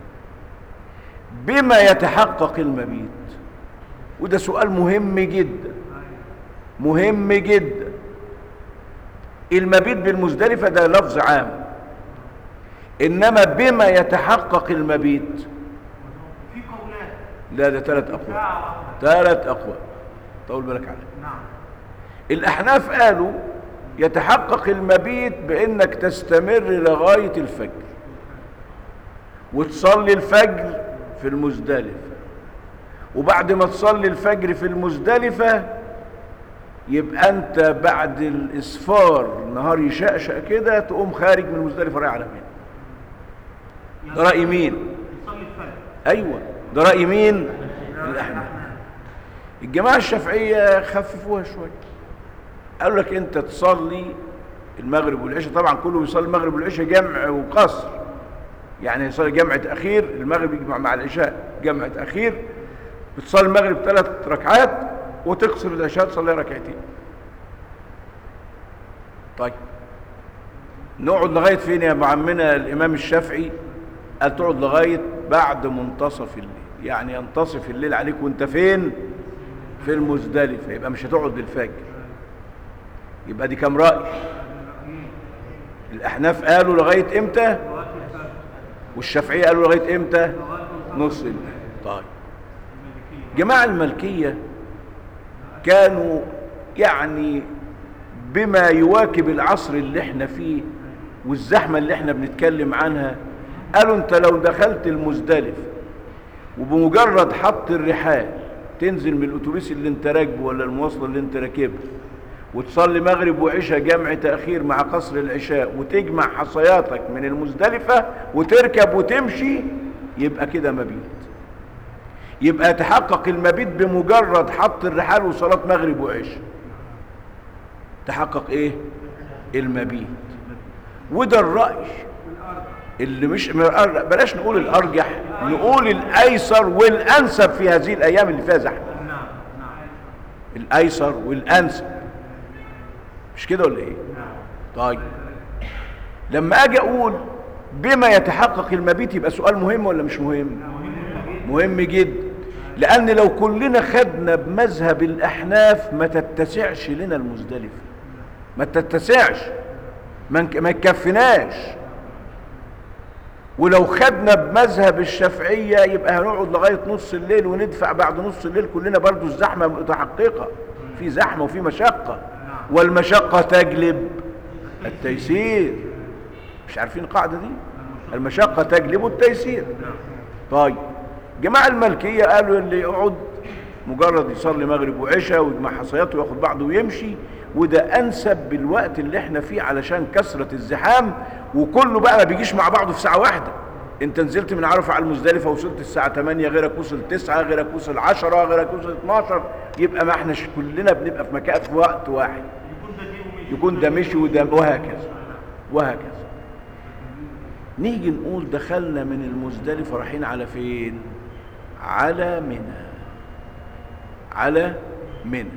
Speaker 1: بما يتحقق المبيت وده سؤال مهم جدا مهم جدا المبيت بالمزدلفة ده لفظ عام إنما بما يتحقق المبيت
Speaker 2: في قولات
Speaker 1: لا ده ثلاث أقوال
Speaker 2: ساعة واحدة
Speaker 1: ثلاث أقوال طول بالك عليه
Speaker 2: نعم
Speaker 1: الأحناف قالوا يتحقق المبيت بأنك تستمر لغاية الفجر وتصلي الفجر في المزدلفة وبعد ما تصلي الفجر في المزدلفة يبقى انت بعد الاسفار النهار يشقشق كده تقوم خارج من المزدلفة رايح على مين ده رأي مين
Speaker 2: يصلي الفجر
Speaker 1: ايوه ده رأي مين الاحناف الجماعة الشافعية خففوها شوية قالوا لك انت تصلي المغرب والعشاء طبعا كله بيصلي المغرب والعشاء جمع وقصر يعني يصلي جمع تأخير المغرب يجمع مع العشاء جمع تأخير بتصلي المغرب ثلاث ركعات وتقصر العشاء تصلي ركعتين طيب نقعد لغاية فين يا معمنا الإمام الشافعي قال تقعد لغاية بعد منتصف الليل يعني ينتصف الليل عليك وانت فين في المزدلفة يبقى مش هتقعد للفجر يبقى دي كام رأي الأحناف قالوا لغاية امتى
Speaker 2: لغاية الفجر
Speaker 1: والشافعية قالوا لغاية امتى
Speaker 2: لغاية
Speaker 1: نص الليل طيب
Speaker 2: المالكية
Speaker 1: جماعة الملكية كانوا يعني بما يواكب العصر اللي احنا فيه والزحمة اللي احنا بنتكلم عنها قالوا انت لو دخلت المزدلف وبمجرد حط الرحال تنزل من الاتوبيس اللي انت راكبه ولا المواصلة اللي انت راكبها وتصلي مغرب وعشاء جمع تأخير مع قصر العشاء وتجمع حصياتك من المزدلفة وتركب وتمشي يبقى كده مبيت يبقى يتحقق المبيت بمجرد حط الرحال وصلاة مغرب وعشاء تحقق ايه المبيت وده الرأي اللي مش بلاش نقول الأرجح نقول الأيسر والأنسب في هذه الأيام اللي فيها زحمة
Speaker 2: نعم نعم
Speaker 1: الأيسر والأنسب مش كده ولا ايه
Speaker 2: نعم
Speaker 1: طيب لما اجي اقول بما يتحقق المبيت يبقى سؤال مهم ولا مش مهم مهم جدا لان لو كلنا خدنا بمذهب الاحناف ما تتسعش لنا المزدلفه ما تتسعش ما نك- ما يكفناش ولو خدنا بمذهب الشافعيه يبقى هنقعد لغايه نص الليل وندفع بعد نص الليل كلنا برضو الزحمه متحققه في زحمه وفي مشقه والمشقه تجلب التيسير مش عارفين القاعده دي المشقه تجلب التيسير طيب جماعة الملكية قالوا اللي يقعد مجرد يصلي مغرب وعشاء ويجمع حصياته وياخد بعضه ويمشي وده انسب بالوقت اللي احنا فيه علشان كثرة الزحام وكله بقى ما بيجيش مع بعضه في ساعة واحدة انت نزلت من عرفة على المزدلفة وصلت الساعة 8 غيرك وصل 9 غيرك وصل 10 غيرك وصل 12 يبقى ما احناش كلنا بنبقى في مكان في وقت واحد
Speaker 2: يكون ده جه ومشي
Speaker 1: يكون ده مشي وده وهكذا وهكذا نيجي نقول دخلنا من المزدلفة رايحين على فين على منى على منى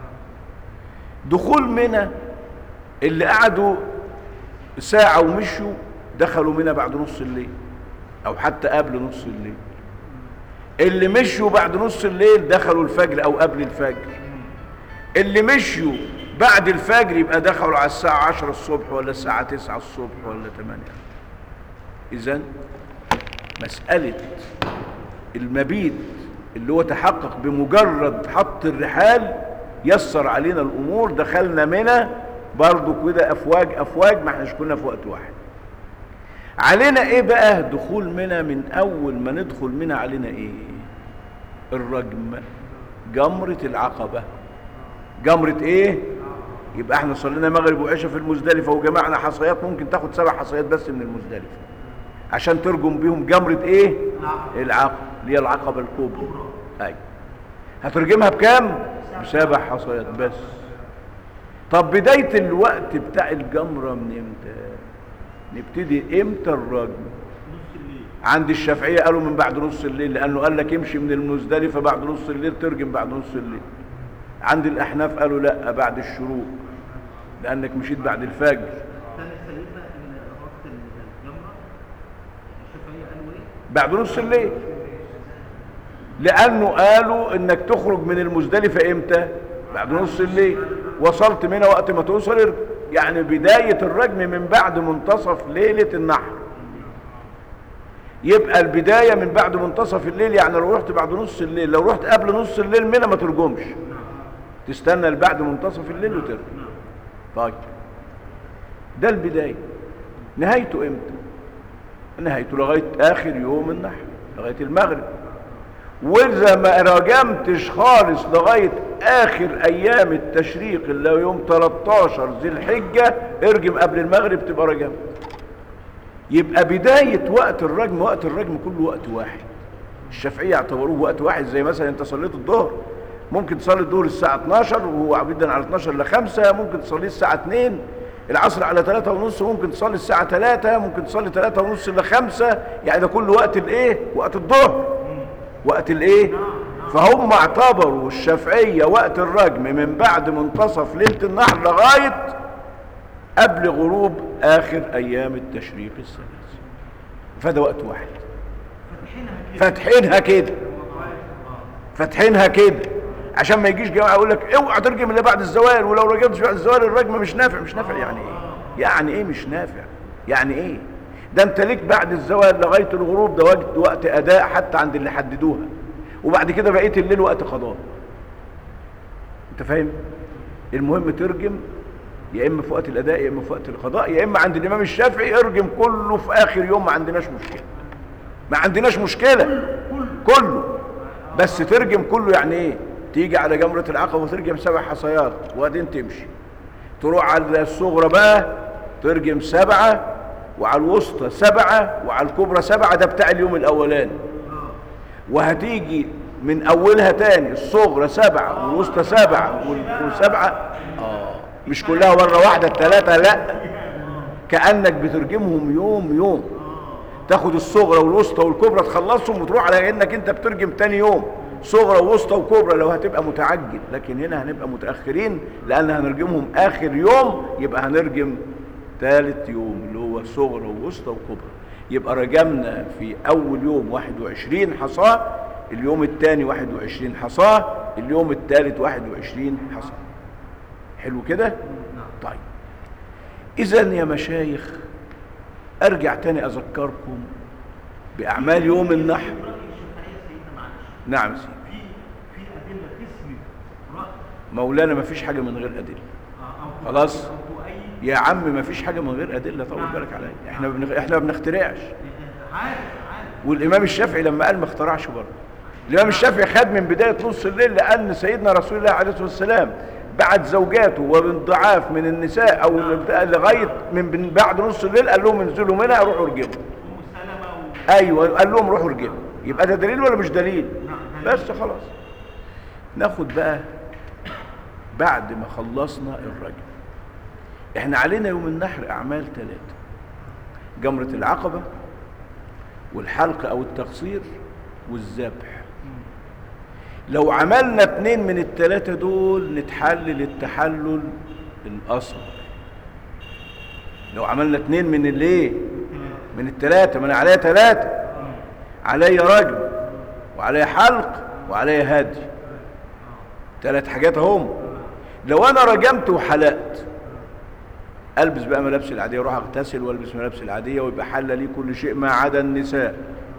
Speaker 1: دخول منى اللي قعدوا ساعة ومشوا دخلوا منى بعد نص الليل أو حتى قبل نص الليل اللي مشوا بعد نص الليل دخلوا الفجر أو قبل الفجر اللي مشوا بعد الفجر يبقى دخلوا على الساعة 10 الصبح ولا الساعة 9 الصبح ولا 8 إذا مسألة المبيت اللي هو تحقق بمجرد حط الرحال يسر علينا الأمور دخلنا منها برضو كده أفواج أفواج ما احناش كنا في وقت واحد علينا ايه بقى دخول منى من اول ما ندخل منى علينا ايه الرجم جمرة العقبة جمرة ايه يبقى احنا صلينا مغرب وعشاء في المزدلفة وجمعنا حصيات ممكن تاخد سبع حصيات بس من المزدلفة عشان ترجم بيهم جمرة ايه العقبة اللي هي العقبة الكبرى اي هترجمها بكام بسبع حصيات بس طب بداية الوقت بتاع الجمرة من امتى نبتدي امتى الرجم
Speaker 2: نص الليل
Speaker 1: عند الشافعية قالوا من بعد نص الليل لأنه قال لك امشي من المزدلفة بعد نص الليل ترجم بعد نص الليل عند الأحناف قالوا لا بعد الشروق لأنك مشيت بعد الفجر
Speaker 2: ثاني سيدنا ان وقت الجمره الشافعيه قالوا ايه؟
Speaker 1: بعد نص الليل لأنه قالوا إنك تخرج من المزدلفة إمتى بعد نص الليل وصلت منها وقت ما توصل ارجع. يعني بداية الرجم من بعد منتصف ليلة النحر يبقى البداية من بعد منتصف الليل يعني لو رحت بعد نص الليل لو رحت قبل نص الليل منها ما ترجمش تستنى بعد منتصف الليل وترجم طيب ده البداية نهايته امتى نهايته لغاية آخر يوم النحر لغاية المغرب وإذا ما رجمتش خالص لغاية آخر أيام التشريق اللي هو يوم 13 ذي الحجة ارجم قبل المغرب تبقى رجمت يبقى بداية وقت الرجم وقت الرجم كله وقت واحد الشافعية اعتبروه وقت واحد زي مثلا انت صليت الظهر ممكن تصلي الظهر الساعة 12 وهو عبيدا على 12 ل 5 ممكن تصليه الساعة 2 العصر على 3 ونص ممكن تصلي الساعة 3 ممكن تصلي 3 ونص ل 5 يعني ده كله وقت الايه وقت الظهر وقت الايه فهم اعتبروا الشافعية وقت الرجم من بعد منتصف ليلة النحر لغاية قبل غروب آخر أيام التشريق الثلاث فده وقت واحد
Speaker 2: فاتحينها كده
Speaker 1: فاتحينها كده فاتحينها كده عشان ما يجيش جماعه يقول لك اوعى ترجم الا بعد الزوال ولو رجمتش بعد الزوال الرجم مش نافع مش نافع يعني ايه يعني ايه مش نافع يعني ايه ده انت ليك بعد الزوال لغايه الغروب ده وقت وقت اداء حتى عند اللي حددوها وبعد كده بقيه الليل وقت قضاء انت فاهم المهم ترجم يا اما في وقت الاداء يا اما في وقت القضاء يا اما عند الامام الشافعي ارجم كله في اخر يوم ما عندناش مشكله ما عندناش مشكله كله بس ترجم كله يعني ايه تيجي على جمرة العقبة وترجم سبع حصيات وبعدين تمشي تروح على الصغرى بقى ترجم سبعة وعلى الوسطى سبعة وعلى الكبرى سبعة ده بتاع اليوم الأولاني وهتيجي من أولها تاني الصغرى سبعة والوسطى سبعة وال- وسبعة آه مش كلها مرة واحدة الثلاثة لا كأنك بترجمهم يوم يوم تاخد الصغرى والوسطى والكبرى تخلصهم وتروح على انك انت بترجم تاني يوم صغرى ووسطى وكبرى لو هتبقى متعجل لكن هنا هنبقى متاخرين لان هنرجمهم اخر يوم يبقى هنرجم ثالث يوم اللي هو صغرى ووسطى وكبرى يبقى رجمنا في اول يوم 21 حصاه اليوم الثاني 21 حصاه اليوم الثالث 21 حصاه حلو كده طيب اذا يا مشايخ ارجع تاني اذكركم باعمال يوم النحر
Speaker 2: رأي الشافعية سيدنا معلش
Speaker 1: نعم سيدي
Speaker 2: في في أدلة تسند رأي
Speaker 1: مولانا ما فيش حاجه من غير ادله
Speaker 2: آه، أو
Speaker 1: خلاص.
Speaker 2: أو تؤيد
Speaker 1: يا عم ما فيش حاجه من غير ادله طول بالك عليا احنا بنغ... احنا ما بنخترعش
Speaker 2: عارف عارف
Speaker 1: والامام الشافعي لما قال ما اخترعش برضه الامام الشافعي خد من بدايه نص الليل لان سيدنا رسول الله عليه الصلاه والسلام بعد زوجاته وبالضعاف من النساء او البتاع لغايه من من بعد نص الليل قال لهم انزلوا منها روحوا ارجموا
Speaker 2: أم سلمة و...
Speaker 1: ايوه قال لهم روحوا ارجموا يبقى ده دليل ولا مش دليل بس خلاص ناخد بقى بعد ما خلصنا الرجم احنا علينا يوم النحر اعمال ثلاثه جمره العقبه والحلق او التقصير والذبح لو عملنا اتنين من التلاتة دول نتحلل التحلل الأصغر لو عملنا اتنين من الايه من التلاتة من عليا تلاتة عليا رجم وعليا حلق وعليا هدي تلات حاجات هم لو انا رجمت وحلقت البس بقى ملابسي العاديه واروح اغتسل والبس ملابسي العاديه ويبقى حل لي كل شيء ما عدا النساء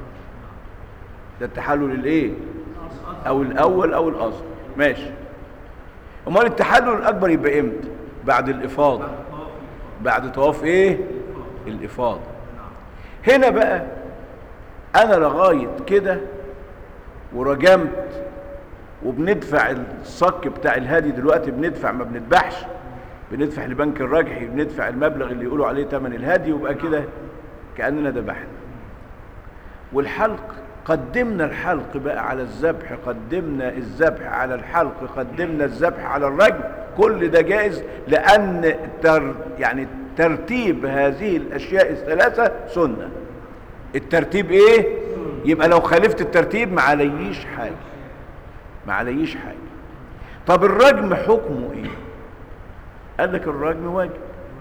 Speaker 1: ده التحلل الايه او الاول او الاصغر ماشي امال التحلل الاكبر يبقى امتى بعد الافاضه بعد طواف ايه الافاضه هنا بقى انا لغايه كده ورجمت وبندفع الصك بتاع الهادي دلوقتي بندفع ما بندبحش بندفع لبنك الرجحي بندفع المبلغ اللي يقولوا عليه ثمن الهادي ويبقى كده كاننا ذبحنا والحلق قدمنا الحلق بقى على الذبح قدمنا الذبح على الحلق قدمنا الذبح على الرجم كل ده جائز لان تر يعني ترتيب هذه الاشياء الثلاثه سنه الترتيب ايه يبقى لو خالفت الترتيب ما عليش حاجه ما عليش حاجه طب الرجم حكمه ايه قال لك الرجم واجب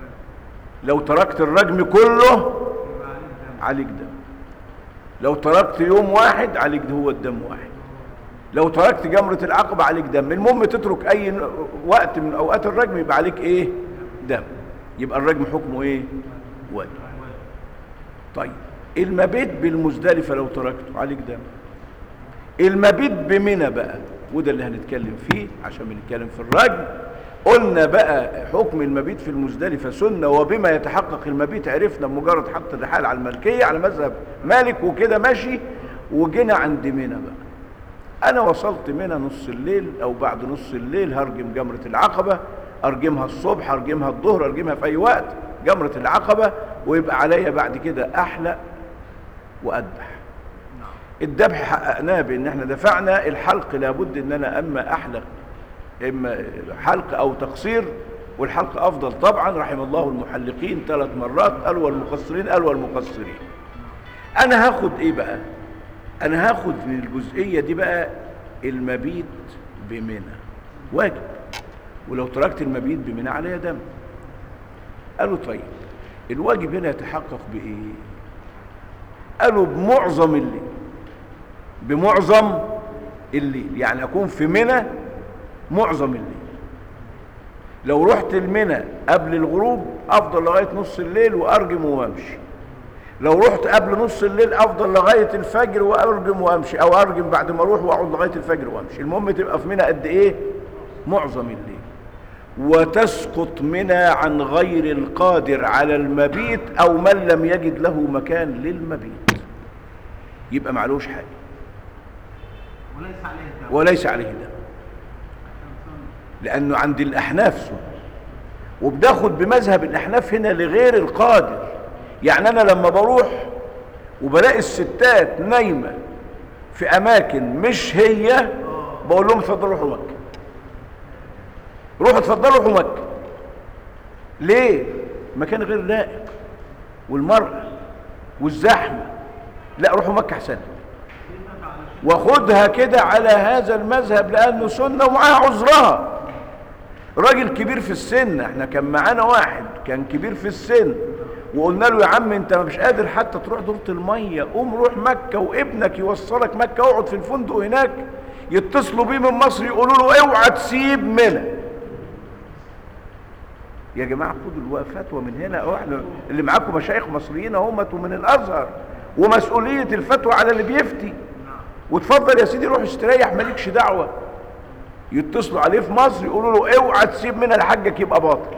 Speaker 1: لو تركت الرجم كله
Speaker 2: يبقى عليه الدم
Speaker 1: عليك دم لو تركت يوم واحد عليك ده هو الدم واحد لو تركت جمرة العقبة عليك دم المهم تترك أي ن- وقت من أوقات الرجم يبقى عليك إيه دم يبقى الرجم حكمه إيه واجب طيب المبيت بالمزدلفة لو تركته عليك دم المبيت بمنى بقى وده اللي هنتكلم فيه عشان بنتكلم في الرجم قلنا بقى حكم المبيت في المزدلفة سنة وبما يتحقق المبيت عرفنا بمجرد حط الرحال على الملكية على مذهب مالك وكده ماشي وجينا عند منى بقى انا وصلت منى نص الليل او بعد نص الليل هرجم جمرة العقبة ارجمها الصبح ارجمها الظهر ارجمها في اي وقت جمرة العقبة ويبقى عليا بعد كده احلق واذبح الذبح حققناه بان احنا دفعنا الحلق لابد ان انا اما احلق اما حلق او تقصير والحلق افضل طبعا رحم الله المحلقين ثلاث مرات قالوا والمقصرين قالوا والمقصرين انا هاخد ايه بقى انا هاخد من الجزئيه دي بقى المبيت بمنى واجب ولو تركت المبيت بمنى عليها دم قالوا طيب الواجب هنا يتحقق بايه قالوا بمعظم الليل بمعظم الليل يعني اكون في منى معظم الليل لو رحت المنى قبل الغروب افضل لغايه نص الليل وارجم وامشي لو رحت قبل نص الليل افضل لغايه الفجر وارجم وامشي او ارجم بعد ما اروح واقعد لغايه الفجر وامشي المهم تبقى في منى قد ايه معظم الليل وتسقط منى عن غير القادر على المبيت او من لم يجد له مكان للمبيت يبقى معلوش حاجه
Speaker 2: وليس عليه الدم
Speaker 1: وليس عليه دم
Speaker 2: عشان سنة.
Speaker 1: لانه عند الاحناف سنه وبناخد بمذهب الاحناف هنا لغير القادر يعني انا لما بروح وبلاقي الستات نايمه في اماكن مش هي بقول لهم اتفضلوا روحوا مكه روحوا اتفضلوا روحوا مكه ليه مكان غير لائق والمرأة والزحمة لا روحوا مكة احسن واخدها كده على هذا المذهب لانه سنه ومعاها عذرها راجل كبير في السن احنا كان معانا واحد كان كبير في السن وقلنا له يا عم انت مش قادر حتى تروح دورة المية قوم روح مكة وابنك يوصلك مكة واقعد في الفندق هناك يتصلوا بيه من مصر يقولوا له اوعى تسيب منى يا جماعة خدوا الوا- فتوى من هنا أهو احنا اللي معاكم مشايخ مصريين اهمت ومن الازهر ومسؤولية الفتوى على اللي بيفتي وتفضل يا سيدي روح استريح مالكش دعوة يتصلوا عليه في مصر يقولوا له اوعى تسيب منها لحجك يبقى باطل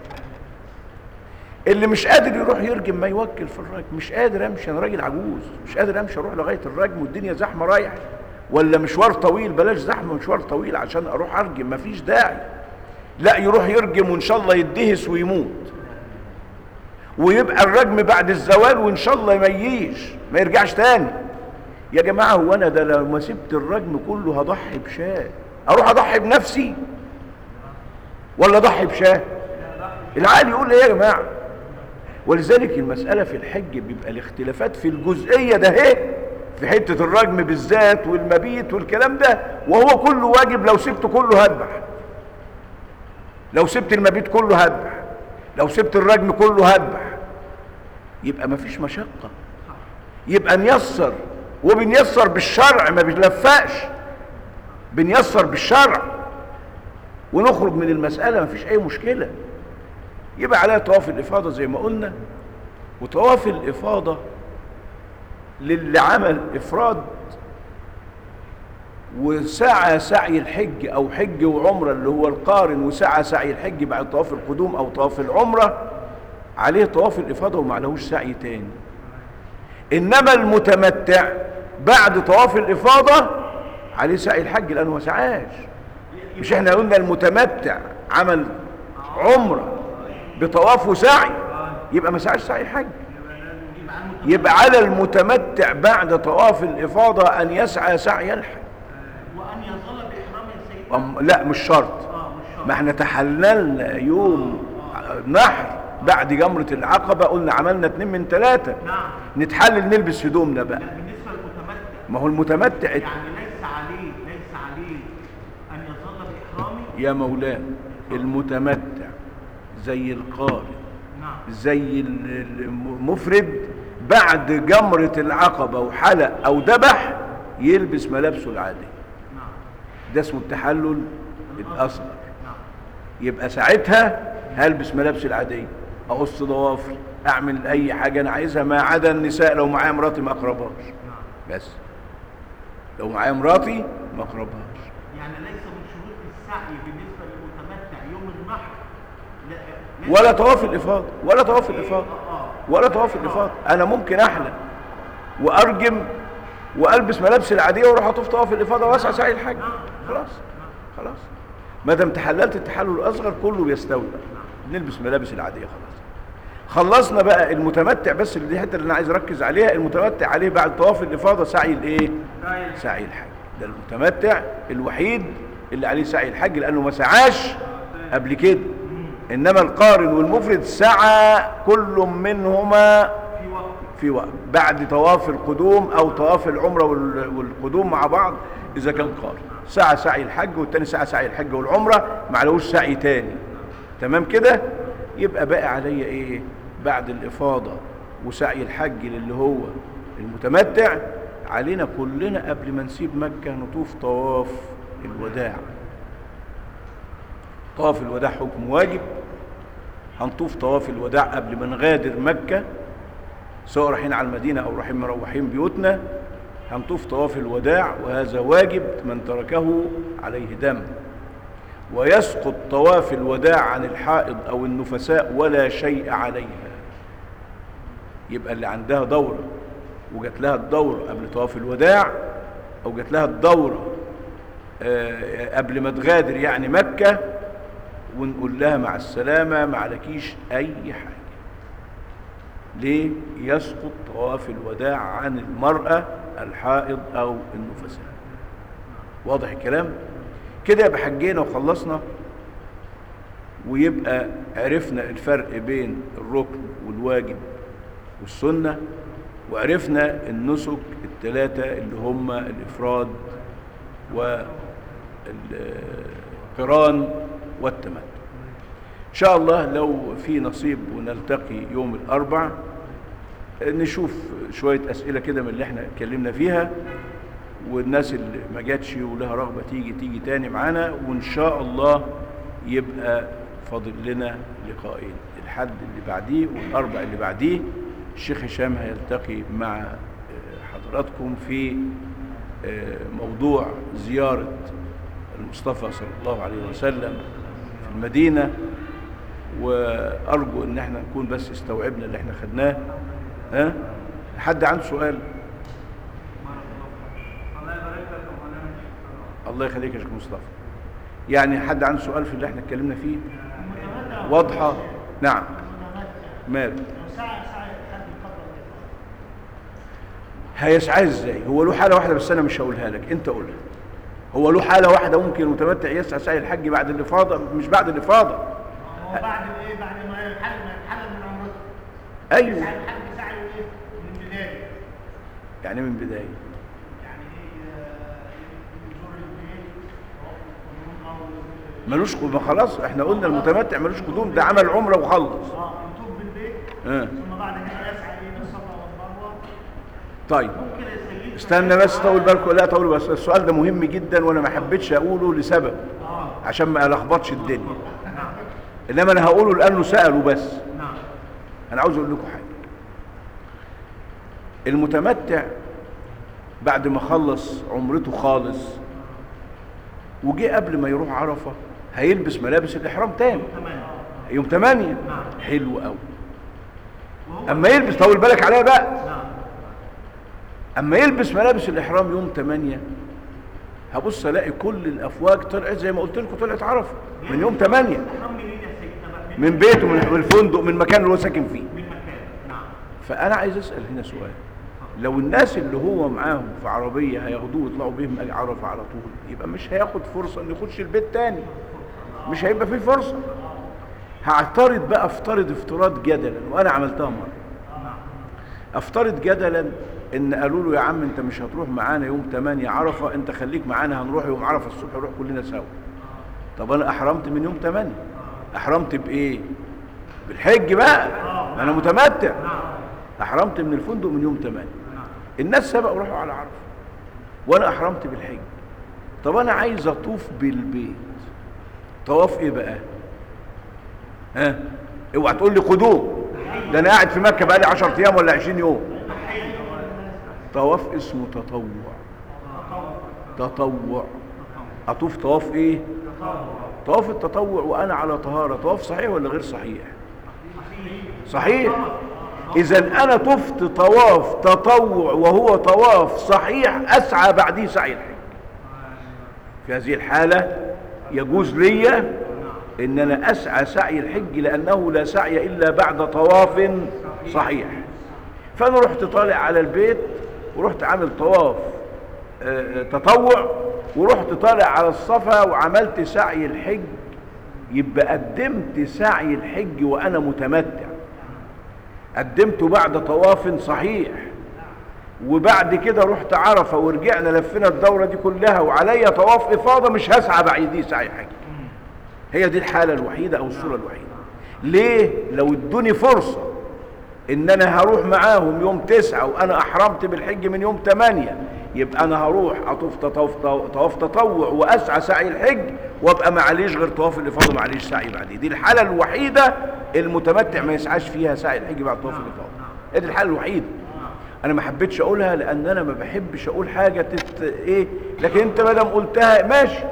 Speaker 1: اللي مش قادر يروح يرجم ما يوكل في الرجم مش قادر امشي انا راجل عجوز مش قادر امشي اروح لغايه الرجم والدنيا زحمه رايح ولا مشوار طويل بلاش زحمه مشوار طويل عشان اروح ارجم مفيش داعي لا يروح يرجم وان شاء الله يدهس ويموت ويبقى الرجم بعد الزوال وان شاء الله ما يجيش ما يرجعش تاني يا جماعه هو انا ده لو ما سبت الرجم كله هضحي بشاه اروح اضحي بنفسي ولا اضحي بشاه العقل يقول ايه يا جماعه ولذلك المساله في الحج بيبقى الاختلافات في الجزئيه ده اهي في حته الرجم بالذات والمبيت والكلام ده وهو كله واجب لو سبته كله هذبح لو سبت المبيت كله هذبح لو سبت الرجم كله هذبح يبقى مفيش مشقه يبقى نيسر وبنيسر بالشرع ما بنلفقش بنيسر بالشرع ونخرج من المسألة مفيش أي مشكلة يبقى عليها طواف الإفاضة زي ما قلنا وطواف الإفاضة للي عمل إفراد وسعى سعي الحج أو حج وعمرة اللي هو القارن وسعى سعي الحج بعد طواف القدوم أو طواف العمرة عليه طواف الإفاضة وما عليهوش سعي تاني انما المتمتع بعد طواف الافاضه عليه سعي الحج لانه ما سعاش مش احنا قلنا المتمتع عمل عمره بطواف وسعي يبقى ما سعاش سعي الحج يبقى على المتمتع بعد طواف الافاضه ان يسعى سعي الحج
Speaker 2: وان يظل باحرامه سيدنا
Speaker 1: أم- لا مش شرط
Speaker 2: اه مش شرط
Speaker 1: ما احنا تحللنا يوم نحر بعد جمرة العقبة قلنا عملنا اتنين من ثلاثة
Speaker 2: نعم
Speaker 1: نتحلل نلبس هدومنا بقى
Speaker 2: لا بالنسبه للمتمتع
Speaker 1: ما هو المتمتع
Speaker 2: يعني ليس عليه ليس عليه ان يظل باحرامه
Speaker 1: يا مولانا المتمتع زي القارئ
Speaker 2: نعم
Speaker 1: زي ال- المفرد بعد جمرة العقبة وحلق أو ذبح يلبس ملابسه العادية
Speaker 2: نعم
Speaker 1: ده اسمه التحلل الأصغر
Speaker 2: نعم
Speaker 1: يبقى ساعتها هلبس ملابسي العادية أقص ضوافري أعمل أي حاجة أنا عايزها ما عدا النساء لو معايا مراتي ما أقربهاش
Speaker 2: نعم
Speaker 1: بس لو معايا مراتي ما أقربهاش
Speaker 2: يعني ليس من شروط السعي بالنسبه للمتمتع يوم النحر لا ليس-
Speaker 1: ولا طواف الإفاضة ولا طواف الإفاضة
Speaker 2: اه
Speaker 1: ولا طواف الإفاضة أنا ممكن أحلق وأرجم وألبس ملابسي العادية وأروح أطوف طواف الإفاضة وأسعى سعي الحج خلاص خلاص ما دام تحللت التحلل الأصغر كله بيستوي بقى نلبس ملابس العادية خلاص خلصنا بقى المتمتع بس اللي دي الحته اللي انا عايز اركز عليها المتمتع عليه بعد طواف الافاضه سعي الايه
Speaker 2: سعي
Speaker 1: سعي الحج ده المتمتع الوحيد اللي عليه سعي الحج لانه ما سعاش قبل كده انما القارن والمفرد سعى كل منهما
Speaker 2: في وقت
Speaker 1: في وقت بعد طواف القدوم او طواف العمره وال- والقدوم مع بعض اذا كان قارن سعى سعي الحج والتاني سعى سعي الحج والعمره ما عليهوش سعي تاني تمام كده يبقى باقي عليا ايه بعد الافاضه وسعي الحج اللي هو المتمتع علينا كلنا قبل ما نسيب مكه نطوف طواف الوداع طواف الوداع حكم واجب هنطوف طواف الوداع قبل ما نغادر مكه سواء رايحين على المدينة أو رايحين مروحين بيوتنا هنطوف طواف الوداع وهذا واجب من تركه عليه دم ويسقط طواف الوداع عن الحائض أو النفساء ولا شيء عليها يبقى اللي عندها دورة وجات لها الدورة قبل طواف الوداع أو جات لها الدورة آه، قبل ما تغادر يعني مكة ونقول لها مع السلامة ما عليكيش أي حاجة ليه يسقط طواف الوداع عن المرأة الحائض أو النفساء واضح الكلام كده يبقى حجينا وخلصنا ويبقى عرفنا الفرق بين الركن والواجب والسنة وعرفنا النسك الثلاثة اللي هم الإفراد والقران والتمتع إن شاء الله لو في نصيب ونلتقي يوم الأربع نشوف شوية أسئلة كده من اللي احنا اتكلمنا فيها والناس اللي ما جاتش ولها رغبة تيجي تيجي تاني معانا وإن شاء الله يبقى فاضل لنا لقاءين الحد اللي بعديه والأربع اللي بعديه الشيخ هشام هيلتقي مع آه، حضراتكم في آه، موضوع زيارة المصطفى صلى الله عليه وسلم في المدينة وأرجو إن احنا نكون بس استوعبنا اللي احنا خدناه ها حد عنده سؤال
Speaker 2: الله يبارك لك يا مولانا
Speaker 1: الله يخليك يا شيخ مصطفى يعني حد عنده سؤال في اللي احنا اتكلمنا فيه
Speaker 2: المتمتع
Speaker 1: واضحة نعم
Speaker 2: المتمتع
Speaker 1: مال
Speaker 2: لو سعى سعي حد قبل الإفاضة
Speaker 1: هيسعى ازاي هو له حالة واحدة بس انا مش هقولها لك انت قولها هو له حالة واحدة ممكن المتمتع يسعى سعي الحج بعد الإفاضة مش بعد الإفاضة
Speaker 2: هو بعد الايه بعد ما يحل ما يتحلل من عمرته
Speaker 1: أيوه
Speaker 2: يسعى الحج سعي ايه من بدايه
Speaker 1: يعني من بداية
Speaker 2: يعني ايه آه، يزور البيت يروح القدوم او
Speaker 1: ملوش ما خلاص احنا قلنا المتمتع ملوش قدوم ده عمل عمرة وخلص
Speaker 2: اه يطوف بالبيت
Speaker 1: اه.
Speaker 2: ثم بعد كده يسعى ايه بالصفا والمروه
Speaker 1: طيب
Speaker 2: ممكن يا سيدي
Speaker 1: استنى بس طول بالكم لا طول بس السؤال ده مهم جدا وانا ما حبيتش اقوله لسبب
Speaker 2: اه
Speaker 1: عشان ما الخبطش الدنيا
Speaker 2: نعم
Speaker 1: انما انا هقوله لانه سالوا بس
Speaker 2: نعم
Speaker 1: انا عاوز اقول لكم حاجه المتمتع بعد ما خلص عمرته خالص وجه قبل ما يروح عرفه هيلبس ملابس الاحرام تاني
Speaker 2: تمام
Speaker 1: يوم 8
Speaker 2: نعم.
Speaker 1: حلو قوي
Speaker 2: وهو
Speaker 1: اما يلبس طول بالك عليها بقى
Speaker 2: نعم
Speaker 1: اما يلبس ملابس الاحرام يوم 8 هبص الاقي كل الافواج طلعت زي ما قلت لكم طلعت عرفه من يوم 8
Speaker 2: الحرام منين يا سيدنا بقى؟
Speaker 1: من بيته من من الفندق من المكان اللي هو ساكن فيه
Speaker 2: من مكان نعم
Speaker 1: فانا عايز اسال هنا سؤال لو الناس اللي هو معاهم في عربيه هياخدوه ويطلعوا بيهم عرفه على طول يبقى مش هياخد فرصه انه يخش البيت تاني مش هيبقى فيه فرصه هعترض بقى افترض افتراض جدلا وانا عملتها مره
Speaker 2: نعم
Speaker 1: افترض جدلا ان قالوا له يا عم انت مش هتروح معانا يوم 8 عرفه انت خليك معانا هنروح يوم عرفه الصبح نروح كلنا سوا طب انا احرمت من يوم 8 احرمت بايه بالحج بقى ما انا متمتع احرمت من الفندق من يوم 8 الناس سبقوا راحوا على عرفه وانا احرمت بالحج طب انا عايز اطوف بالبيت طواف ايه بقى ها اوعى تقول لي خدوه ده انا قاعد في مكه بقالي 10 ايام ولا 20 يوم طواف اسمه تطوع تطوع اطوف طواف ايه طواف التطوع وانا على طهاره طواف صحيح ولا غير صحيح صحيح اذا انا طفت طواف تطوع وهو طواف صحيح اسعى بعديه سعي الحج في هذه الحاله يجوز لي ان انا اسعى سعي الحج لانه لا سعي الا بعد طواف صحيح فانا رحت طالع على البيت ورحت عامل طواف آه، آه، تطوع ورحت طالع على الصفا وعملت سعي الحج يبقى قدمت سعي الحج وانا متمتع قدمته بعد طواف صحيح وبعد كده رحت عرفه ورجعنا لفينا الدوره دي كلها وعليا طواف افاضه مش هسعى بعديه سعي حج هي دي الحاله الوحيده او الصوره الوحيده ليه لو ادوني فرصه ان انا هروح معاهم يوم تسعة وانا احرمت بالحج من يوم تمانية يبقى انا هروح اطوف طواف طواف تطوع واسعى سعي الحج وابقى معليش غير طواف الافاضه معليش سعي بعديه دي الحاله الوحيده المتمتع ما يسعاش فيها سعي الحج بعد طواف الافاضه هي دي الحاله الوحيده انا ما حبيتش اقولها لان انا ما بحبش اقول حاجه تت ايه لكن انت ما دام قلتها ماشي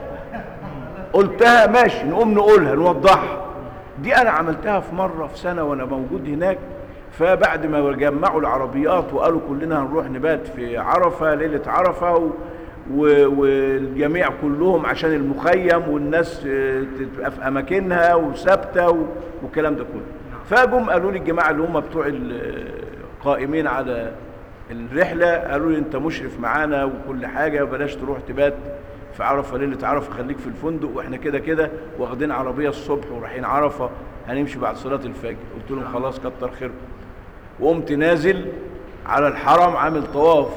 Speaker 1: قلتها ماشي نقوم نقولها نوضحها دي انا عملتها في مره في سنه وانا موجود هناك فبعد ما جمعوا العربيات وقالوا كلنا هنروح نبات في عرفه ليله عرفه و... و... والجميع كلهم عشان المخيم والناس آه، تبقى في اماكنها وثابته و... والكلام ده كله فجم قالوا لي الجماعه اللي هم بتوع القائمين على الرحله قالوا لي انت مشرف معانا وكل حاجه بلاش تروح تبات في عرفه ليله عرفه خليك في الفندق واحنا كده كده واخدين عربيه الصبح ورايحين عرفه هنمشي بعد صلاه الفجر قلت لهم خلاص كتر خيركم وقمت نازل على الحرم عامل طواف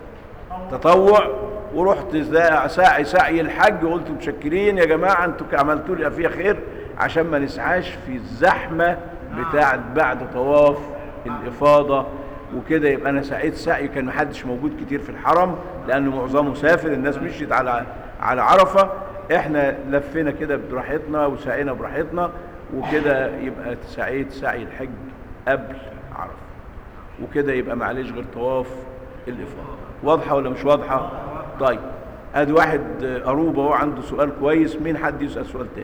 Speaker 1: تطوع ورحت زا- ساعي سعي الحج وقلت متشكرين يا جماعه انتوا عملتوا لي فيها خير عشان ما نسعاش في الزحمه بتاعت بعد طواف الافاضه وكده يبقى انا سعيت سعي كان محدش موجود كتير في الحرم لان معظمه سافر الناس مشيت على على عرفه احنا لفينا كده براحتنا وسعينا براحتنا وكده يبقى سعيت سعي الحج قبل عرفه وكده يبقى معلش غير طواف الافاضه واضحه ولا مش واضحه طيب ادي واحد قروبه هو عنده سؤال كويس مين حد يسال سؤال تاني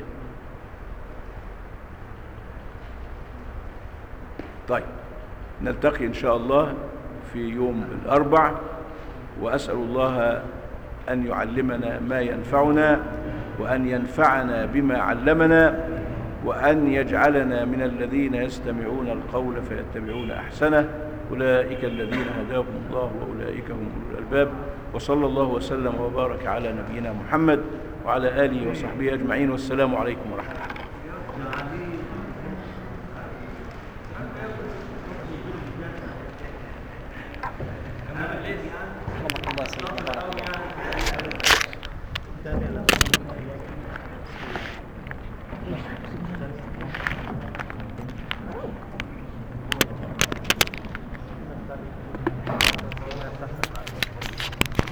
Speaker 1: طيب نلتقي ان شاء الله في يوم الاربع واسال الله ان يعلمنا ما ينفعنا وان ينفعنا بما علمنا وان يجعلنا من الذين يستمعون القول فيتبعون احسنه اولئك الذين هداهم الله واولئك هم اولو الالباب وصلى الله وسلم وبارك على نبينا محمد وعلى اله وصحبه اجمعين والسلام عليكم ورحمه الله
Speaker 3: الله يسلمك بارك الله
Speaker 2: تابع